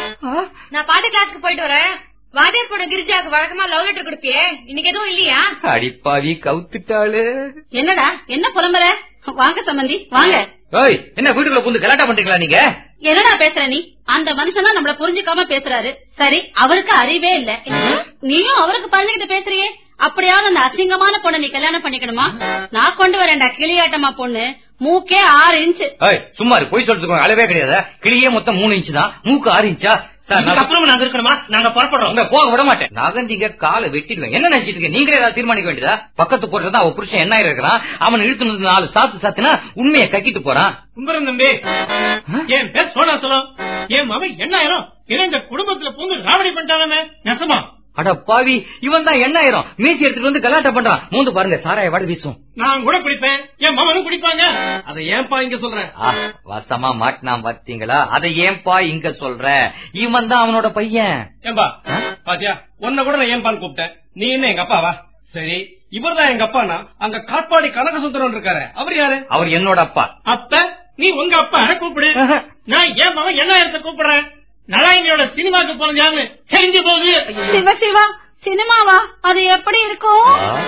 நான் பாட்டு கிளாஸ்க்கு போயிட்டு வரேன் வாத்தியார் பொண்ணு கிரிஜாக்கு வழக்கமா லவ் லெட்டர் கொடுப்பியே இன்னைக்கு எதுவும் இல்லையா அடிப்பாவி கவுத்துட்டாளு என்னடா என்ன புலம்புற வாங்க சம்பந்தி வாங்க ஓய் என்ன வீட்டுக்குள்ள புந்து கலாட்டா பண்றீங்களா நீங்க என்னடா பேசுற நீ அந்த மனுஷனா நம்மள புரிஞ்சுக்காம பேசுறாரு சரி அவருக்கு அறிவே இல்ல நீயும் அவருக்கு பழகிட்டு பேசுறியே அப்படியாவது அந்த அசிங்கமான பொண்ணை நீ கல்யாணம் பண்ணிக்கணுமா நான் கொண்டு வரேன்டா கிளியாட்டமா பொண்ணு மூக்கே ஆறு இன்ச்சு ஏய் சும்மா இரு, பொய் சொல்றதுக்கு அளவே கிடையாது கிளியே மொத்தம் மூணு இன்ச்சு தான் மூக்கு ஆறு இன்ச்சா சார் நான் இதுக்கப்புறம் நாங்க இருக்கணுமா நாங்க புறப்படுறோம் உங்க போக விட மாட்டேன் நகண்டிங்க காலை வெட்டிடுவேன் என்ன நினைச்சிட்டு இருக்க நீங்களே ஏதாவது தீர்மானிக்க வேண்டியதா பக்கத்து போட்டுதான் அவ புருஷன் என்ன இருக்கிறான் அவன் இழுத்து வந்து நாலு சாத்து சாத்துனா உண்மையை கக்கிட்டு போறான் கும்பரம் தம்பி என் பேர் சோழா சொல்லும் என் மகன் என்ன ஆயிரம் ஏன்னா இந்த குடும்பத்துல பூந்து ராவடி பண்ணிட்டானே நெசமா அட பாவி இவன் தான் எண்ணாயிரம் மீசி எடுத்துட்டு வந்து கலாட்டம் பண்றான் மூந்து பாருங்க சாராய வாட வீசும் நான் கூட குடிப்பேன் என் மகனும் குடிப்பாங்க அதை ஏன்பா இங்க சொல்றேன் ஆ, வசமா மாட்டினான் பாத்தீங்களா அதை ஏன்பா இங்க சொல்ற இவன் தான் அவனோட பையன் ஏன்பா பாத்தியா உன்ன கூட நான் ஏன்பான்னு கூப்பிட்டேன் நீ என்ன எங்க அப்பாவா சரி இவர்தான் எங்க அப்பானா அங்க காட்பாடி கனக சுந்தரம் இருக்காரு அவர் யாரு அவர் என்னோட அப்பா அப்ப நீ உங்க அப்பா கூப்பிடு நான் என் மகன் என்ன இடத்த கூப்பிடுறேன் நலாயினியோட சினிமாக்கு போனது தெரிஞ்சு போகுது சிவ சிவா சினிமாவா அது எப்படி இருக்கும்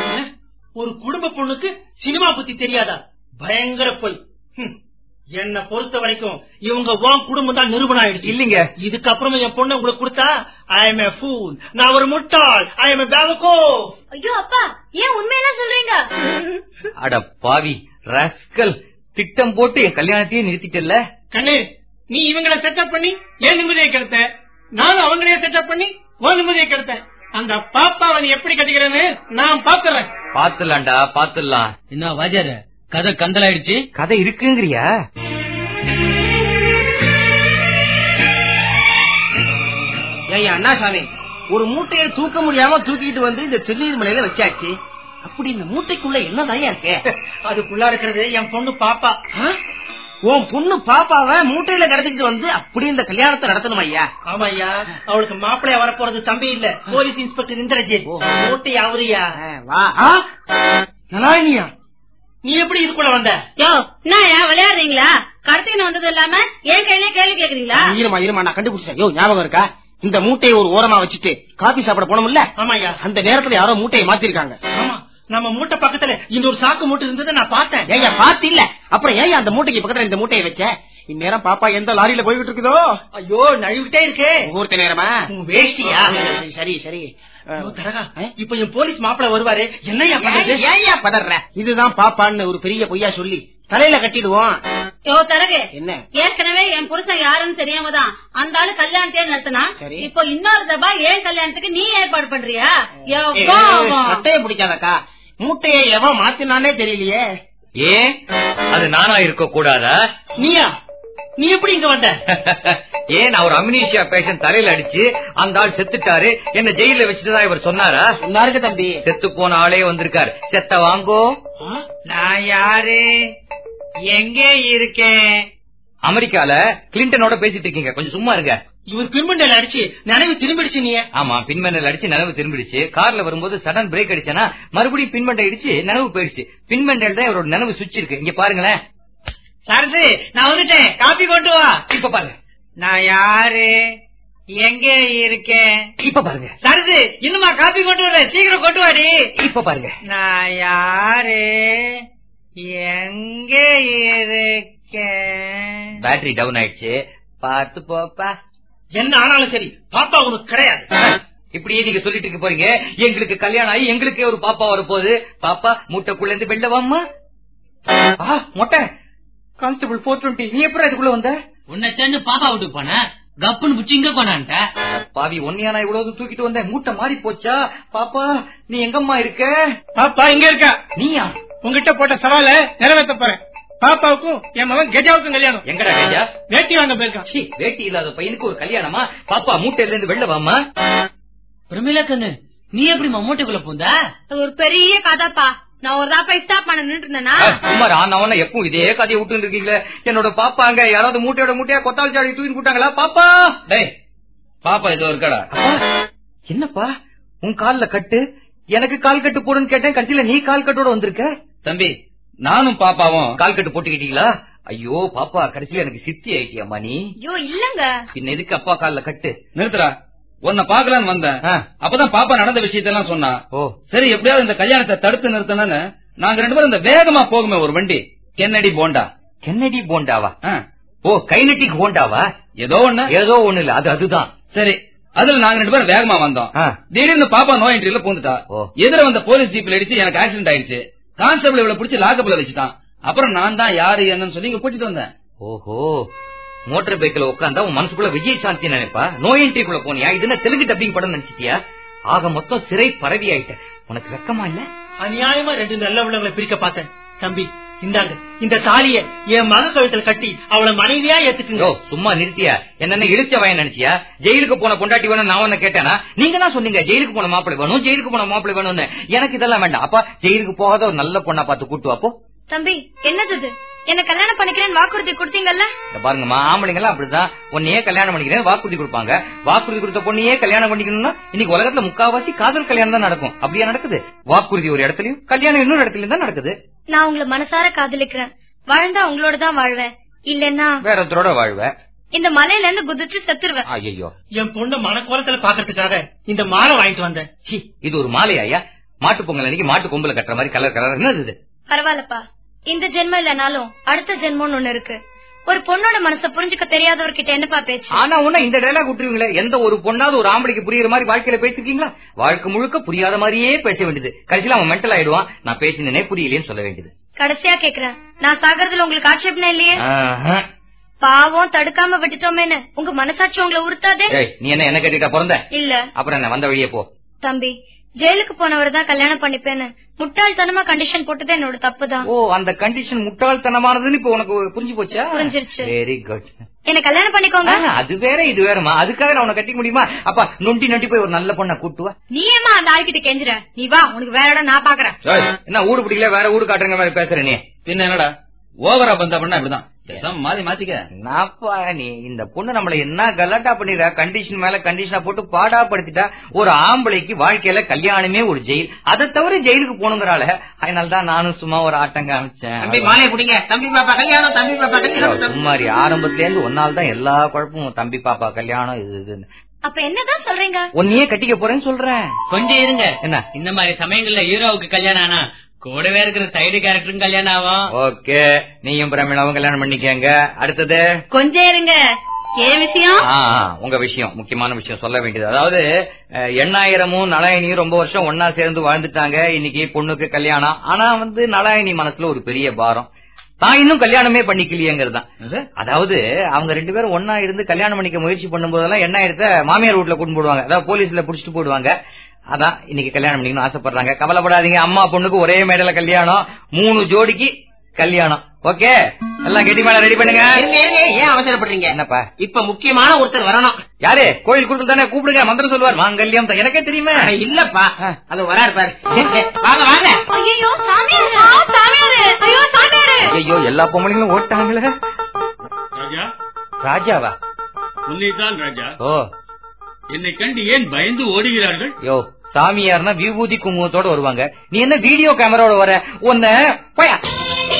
ஒரு குடும்ப பொண்ணுக்கு சினிமா பத்தி தெரியாதா பயங்கர பொய் ஹம். என்னை பொறுத்த வரைக்கும் இவங்க உன் குடும்பம் தான் நிரூபணம் ஆயிடுச்சு இல்லீங்க இதுக்கப்புறமா என் பொண்ணை உங்களுக்கு கொடுத்தா ஐ எம் a fool நான் ஒரு முட்டாள் ஐ எம் பேவக்கோ ஐயோ அப்பா ஏன் உண்மையெல்லாம் சொல்றீங்க அட பாவி ரஸ்கல் திட்டம் போட்டு என் கல்யாணத்தையே நிறுத்திட்டல்ல கண்ணு நீ இவங்கள செட்டப் பண்ணி ஏன் நிம்மதியை கெடுத்த நானும் அவங்களையே செட்டப் பண்ணி உன் நிம்மதியை கெடுத்தேன் அந்த பாப்பாவை நீ எப்படி கட்டிக்கிறேன்னு நான் பாத்துறேன் பாத்துலாம்டா பாத்துலாம் என்ன வாஜாரு கதை கந்தலாயிடுச்சு கதை இருக்குங்கிறியா ஐயா அண்ணாசாமி ஒரு மூட்டையை தூக்க முடியாம தூக்கிட்டு வந்து இந்த திருநீர் மலையில வச்சாச்சு அப்படி இந்த மூட்டைக்குள்ள என்னதான் இருக்கு அதுக்குள்ள இருக்கிறது என் பொண்ணு பாப்பா ஆ? உன் பொண்ணு பாப்பாவை மூட்டையில கடத்திட்டு வந்து அப்படி இந்த கல்யாணத்தை நடத்தணும் ஐயா ஆமா ஐயா அவளுக்கு மாப்பிள்ளையா வரப்போறது தம்பி இல்ல போலீஸ் இன்ஸ்பெக்டர் இந்திரஜித் மூட்டை அவரியா ஆ, வா ஆ? நலாயினியா நீ எப்படி இதுக்குள்ள வந்த யோ என்ன விளையாடுறீங்களா கடத்தின வந்தது இல்லாம என் கையிலே கேள்வி கேக்குறீங்களா இருமா இருமா நான் கண்டுபிடிச்சேன் யோ ஞாபகம் இருக்கா இந்த மூட்டையை ஒரு ஓரமா வச்சுட்டு காபி சாப்பிட போனோம்ல ஆமா ஐயா அந்த நேரத்துல யாரோ மூட்டையை மாத்திருக்காங்க ஆமா நம்ம மூட்டை பக்கத்துல இன்னொரு சாக்கு மூட்டை இருந்ததை நான் பார்த்தேன் ஏய்யா பாத்து இல்ல அப்புறம் ஏன் அந்த மூட்டைக்கு பக்கத்துல இந்த மூட்டையை வச்ச இந்நேரம் பாப்பா எந்த லாரியில போய்கிட்டு இருக்குதோ ஐயோ நழுவிட்டே இருக்கே முகூர்த்த நேரமா உன் வேஷ்டியா சரி சரி ஐயோ, தரகா, இப்ப என் போலீஸ் மாப்பிள வருவாரு என்னையா பண்றது ஏன் ஏன்யா பதற இதுதான் பாப்பான்னு ஒரு பெரிய பொய்யா சொல்லி தலையில கட்டிடுவோம் யோ தரகு என்ன ஏற்கனவே என் புருஷன் யாருன்னு தெரியாம தான் அந்த ஆளு கல்யாணத்தையே நடத்தினா சரி. இப்போ இன்னொரு தபா ஏன் கல்யாணத்துக்கு நீ ஏற்பாடு பண்றியா யோ, ஏய், கோவம். சட்டையை பிடிக்காதக்கா மூட்டையை எவன் மாத்தினானே தெரியலையே ஏன் அது நானா இருக்க கூடாதா நீயா நீ எப்படி இங்க வந்த ஏன் நான் ஒரு அம்னீஷியா பேஷன் தலையில அடிச்சு அந்த ஆள் செத்துட்டாரு என்ன ஜெயில வச்சுட்டுதான் இவர் சொன்னாரா சொன்னாருக்கு தம்பி செத்து போன ஆளே வந்திருக்காரு செத்த வாங்கோ நான் யாரு எங்க இருக்கேன் அமெரிக்கால கிளின்டனோட பேசிட்டு இருக்கீங்க கொஞ்சம் சும்மா இருங்க இவர் பின்மண்டல அடிச்சு நினைவு திரும்பிடுச்சு நீ ஆமா பின்மண்டல் அடிச்சு நினைவு திரும்பிடுச்சு கார்ல வரும்போது சடன் பிரேக் அடிச்சனா மறுபடியும் பின்மண்டை அடிச்சு நினைவு போயிடுச்சு பின்மண்டல் தான் இவரோட நினைவு சுவிட்ச் இருக்கு இங்க பாருங்களேன் சரசு நான் வந்துட்டேன் காப்பி கொண்டு வா இப்ப பாருங்க நான் யாரு எங்க இருக்கேன் இப்ப பாருங்க சரசு இன்னுமா காப்பி கொண்டு வர சீக்கிரம் கொண்டு வாடி இப்ப பாருங்க நான் யாரு எங்க இருக்கேன் பேட்டரி டவுன் ஆயிடுச்சு பார்த்து போப்பா என்ன ஆனாலும் சரி பாப்பா உனக்கு கிடையாது இப்படியே நீங்க சொல்லிட்டு இருக்க போறீங்க எங்களுக்கு கல்யாணம் ஆகி எங்களுக்கே ஒரு பாப்பா வரப்போகுது பாப்பா மூட்டைக்குள்ள இருந்து வெளில வாம்மா ஆ, மொட்டை கான்ஸ்டபிள் போர் டுவெண்ட்டி நீ எப்படி இதுக்குள்ள வந்த உன்னை சேர்ந்து பாப்பா வீட்டுக்கு போனேன் கப்புன்னு பிடிச்சி இங்க கொண்டான்ட்ட பாவி ஒன்னியா நான் இவ்வளவு தூக்கிட்டு வந்தேன் மூட்டை மாறி போச்சா பாப்பா நீ எங்கம்மா இருக்க பாப்பா இங்க இருக்கா நீயா உங்ககிட்ட போட்ட சவால நிறைவேற்ற போறேன் பாப்பாவுக்கும் என் மகன் கெஜாவுக்கும் கல்யாணம் எங்கடா கஜா வேட்டி வாங்க போயிருக்கான் சீ, வேட்டி இல்லாத பையனுக்கு ஒரு கல்யாணமா பாப்பா மூட்டையில இருந்து வெளில வாமா பிரமிளா கண்ணு நீ எப்படி மம்மூட்டைக்குள்ள பூந்த அது ஒரு பெரிய கதைப்பா நான் ஒரு தாப்பா ஸ்டாப் பண்ண நின்று இருந்தேனா குமார் ஆனவன எப்பவும் இதே கதையை விட்டு இருக்கீங்களே என்னோட பாப்பா அங்க யாராவது மூட்டையோட மூட்டையா கொத்தாள் சாடி தூக்கி போட்டாங்களா பாப்பா டேய் பாப்பா இதோ இருக்கடா என்னப்பா உன் கால்ல கட்டு எனக்கு கால் கட்டு போடுன்னு கேட்டேன் கடைசியில நீ கால் கட்டோட வந்திருக்க தம்பி நானும் பாப்பாவும் கால் கட்டு போட்டுக்கிட்டீங்களா ஐயோ பாப்பா கடைசியில எனக்கு சித்தி ஆயிட்டியம்மா நீ ஐயோ இல்லங்க பின்ன எதுக்கு அப்பா கால்ல கட்டு நிறுத்துறா உன்னை பாக்கலான்னு வந்தேன் ஆ. அப்பதான் பாப்பா நடந்த விஷயத்தெல்லாம் சொன்னா ஓ சரி எப்படியாவது இந்த கல்யாணத்தை தடுத்து நிறுத்தணும்னு நாங்க ரெண்டு பேரும் இந்த வேகமா போகுமே ஒரு வண்டி கென்னடி போண்டா கென்னடி போண்டாவா ஆ, ஓ கைனட்டிக் ஹோண்டாவா ஏதோ ஒண்ணு ஏதோ ஒண்ணு இல்ல அது அதுதான் சரி அதுல நாங்க ரெண்டு பேரும் வேகமா வந்தோம் ஆ. திடீர்னு பாப்பா நோய் என்ட்ரியில பூந்துட்டா ஓ. எதிர வந்த போலீஸ் ஜீப்ல அடிச்சு எனக்கு ஆக்சிடென்ட் ஆயிடுச்சு கான்ஸ்டபிள் இவளை பிடிச்சி லாக்கப்ல வச்சுட்டான் அப்புறம் நான் தான் யாரு என்னன்னு சொல்லி இங்க கூட்டிட்டு வந்தேன் ஓஹோ மோட்டார் பைக்ல உட்காந்தா உன் மனசுக்குள்ள விஜய் சாந்தி நினைப்பா நோய் என்ட்ரிக்குள்ள போனியா இது என்ன தெலுங்கு டப்பிங் படம் நினைச்சிட்டியா ஆக மொத்தம் சிறை பரவி ஆயிட்ட உனக்கு வெக்கமா இல்ல அநியாயமா ரெண்டு நல்ல உள்ளவங்களை பிரிக்க பார்த்தேன் தம்பி இந்தாங்க இந்த தாலிய என் மக கழுத்துல கட்டி அவளை மனைவியா ஏத்துக்குங்க யோ சும்மா நிறுத்தியா என்ன இழுச்ச வயன் நினைச்சியா ஜெயிலுக்கு போன பொண்டாட்டி வேணும் நான் உன்ன கேட்டேனா நீங்க தான் சொன்னீங்க ஜெயிலுக்கு போன மாப்பிளை வேணும் ஜெயிலுக்கு போன மாப்பிளை வேணும்னு எனக்கு இதெல்லாம் வேண்டாம் அப்பா ஜெயிலுக்கு போகாத ஒரு நல்ல பொண்ணா பார்த்து கூட்டு வாப்போ தம்பி என்னது இது என்ன கல்யாணம் பண்ணிக்கிறேன்னு வாக்குறுதி கொடுத்தீங்கல்ல இந்த பாருங்கம்மா ஆம்பளைங்க எல்லாம் அப்படிதான் உன்னையே கல்யாணம் பண்ணிக்கிறேன் வாக்குறுதி கொடுப்பாங்க வாக்குறுதி கொடுத்த பொண்ணையே கல்யாணம் பண்ணிக்கணும்னா இன்னைக்கு உலகத்துல முக்காவாசி காதல் கல்யாணம் தான் நடக்கும் அப்படியா நடக்குது வாக்குறுதி ஒரு இடத்துலயும் கல்யாணம் இன்னொரு இடத்துலயும் தான் நடக்குது நான் உங்களை மனசார காதலிக்கிறேன் வாழ்ந்தா உங்களோட தான் வாழ்வேன் இல்லன்னா வேற ஒருத்தரோட வாழ்வ இந்த மலையில இருந்து குதிச்சு செத்துருவேன் ஐயோ என் பொண்ணு மனக்கோலத்துல பாக்குறதுக்காக இந்த மாலை வாங்கிட்டு வந்தேன் சி இது ஒரு மாலையா மாட்டு பொங்கல் அன்னைக்கு மாட்டு கொம்புல கட்டுற மாதிரி கலர் கலர் என்னது இது பரவாயில்லப்பா இந்த ஜென்மம் இல்லனாலும் அடுத்த ஜென்மம்னு ஒண்ணு இருக்கு ஒரு பொண்ணோட மனச புரிஞ்சுக்க தெரியாதவர்கிட்ட என்னப்பா பேச்சு ஆனா உன்ன இந்த டைலாக் விட்டுருவீங்களே எந்த ஒரு பொண்ணாவது ஒரு ஆம்பளைக்கு புரியுற மாதிரி வாழ்க்கையில பேசிருக்கீங்களா வாழ்க்கை முழுக்க புரியாத மாதிரியே பேச வேண்டியது கடைசியில அவன் மென்டல் ஆயிடுவான் நான் பேசினே புரியலையேன்னு சொல்ல வேண்டியது கடைசியா கேக்குறேன் நான் சாகறதுல உங்களுக்கு ஆட்சேபனை இல்லையே ஆஹா. பாவம் தடுக்காம விட்டுட்டோமேன்னு உங்க மனசாட்சி உங்களை உறுத்தாதே ஏய் நீ என்ன என்ன கேட்டுட்டா பிறந்த இல்ல அப்புறம் என்ன வந்த வழியே போ தம்பி ஜெயிலுக்கு போனவர் தான் கல்யாணம் பண்ணிப்பேன்னு முட்டாள்தனமா கண்டிஷன் போட்டது என்னோட தப்பு தான் ஓ அந்த கண்டிஷன் முட்டாள்தனமானதுன்னு இப்ப உனக்கு புரிஞ்சு போச்சா புரிஞ்சிருச்சு. வெரி குட் என்ன கல்யாணம் பண்ணிக்கோங்க அது வேற இது வேறமா அதுக்காக நான் உனக்கு கட்டிக்க முடியுமா அப்பா நொண்டி நொண்டி போய் ஒரு நல்ல பொண்ணை கூட்டுவா நீ ஏமா அந்த ஆள்கிட்ட கெஞ்சுற நீ வா உனக்கு வேற இடம் நான் பாக்குறேன் என்ன ஊடு பிடிக்கல வேற ஊடு காட்டுற மாதிரி பேசுற நீ பின்ன என்னடா ஓவரா பந்தா பண்ணா இப்படிதான் பேசாம மாத்தி மாத்திக்க நாப்பா நீ இந்த பொண்ணு நம்மள என்ன கலாட்டா பண்ணிடுறா கண்டிஷன் மேல கண்டிஷனா போட்டு பாடா படுத்திட்டா ஒரு ஆம்பளைக்கு வாழ்க்கையில கல்யாணமே ஒரு ஜெயில் அதை தவிர ஜெயிலுக்கு போகணுங்கிறாள அதனாலதான் நானும் சும்மா ஒரு ஆட்டம் தம்பி காமிச்சேன் மாலையை குடிங்க தம்பி பாப்பா கல்யாணம் தம்பி பாப்பா கல்யாணம் தம்பி- சும்மாரி ஆரம்பத்துல இருந்து ஒன்னால தான் எல்லா குழப்பமும் தம்பி பாப்பா கல்யாணம் இது இதுன்னு அப்ப என்னதான் சொல்றீங்க உன்னையே கட்டிக்க போறேன்னு சொல்றேன் கொஞ்சம் இருங்க என்ன இந்த மாதிரி சமயங்கள்ல ஹீரோவுக்கு கல்யாணம் ஆனா கூடவே இருக்கிற சைடு கேரக்டரும் கல்யாணம் ஆகும் ஓகே நீயும் பிரமிளாவும் கல்யாணம் பண்ணிக்கங்க அடுத்தது கொஞ்சம் இருங்க ஏன் விஷயம் ஆ, ஆ, உங்க விஷயம் முக்கியமான விஷயம் சொல்ல வேண்டியது அதாவது அஹ், எண்ணாயிரமும் நலாயினியும் ரொம்ப வருஷம் ஒன்னா சேர்ந்து வாழ்ந்துட்டாங்க இன்னைக்கு பொண்ணுக்கு கல்யாணம் ஆனா வந்து நலாயினி மனசுல ஒரு பெரிய பாரம் தான் இன்னும் கல்யாணமே பண்ணிக்கலையேங்கிறது தான் அதாவது அவங்க ரெண்டு பேரும் ஒன்னா இருந்து கல்யாணம் பண்ணிக்க முயற்சி பண்ணும்போதெல்லாம் எண்ணாயிரத்தை மாமியார் வீட்டுல கொண்டு போடுவாங்க அதாவது போலீஸ்ல புடிச்சிட்டு போடுவாங்க அதான் இன்னைக்கு கல்யாணம் பண்ணிக்கணும்னு ஆசைப்படுறாங்க கவலைப்படாதீங்க அம்மா பொண்ணுக்கு ஒரே மேடையில கல்யாணம் மூணு ஜோடிக்கு கல்யாணம் ஓகே எல்லாம் கெட்டி மேல ரெடி பண்ணுங்க இருங்க, இருங்க, ஏன் அவசரப்படுறீங்க என்னப்பா இப்ப முக்கியமான ஒருத்தர் வரணும் யாரு கோயில் கூட்டத்தில் தானே கூப்பிடுங்க மந்திரம் சொல்லுவார் மாங்கல்யம் த- எனக்கே தெரியுமே இல்லப்பா அது வராரு பாரு வாங்க வாங்க ஐயோ சாமியாரு சாமியாரு ஐயோ சாமியாரு ஐயோ எல்லா பொம்பளைங்களும் ஓட்டாங்களே ராஜா ராஜாவா உன்னைத்தான் ராஜா ஓ என்னை கண்டு ஏன் பயந்து ஓடுகிறார்கள் யோ சாமியார்னா விபூதி குங்குமத்தோட வருவாங்க நீ என்ன வீடியோ கேமராவோட வர உன்ன போயா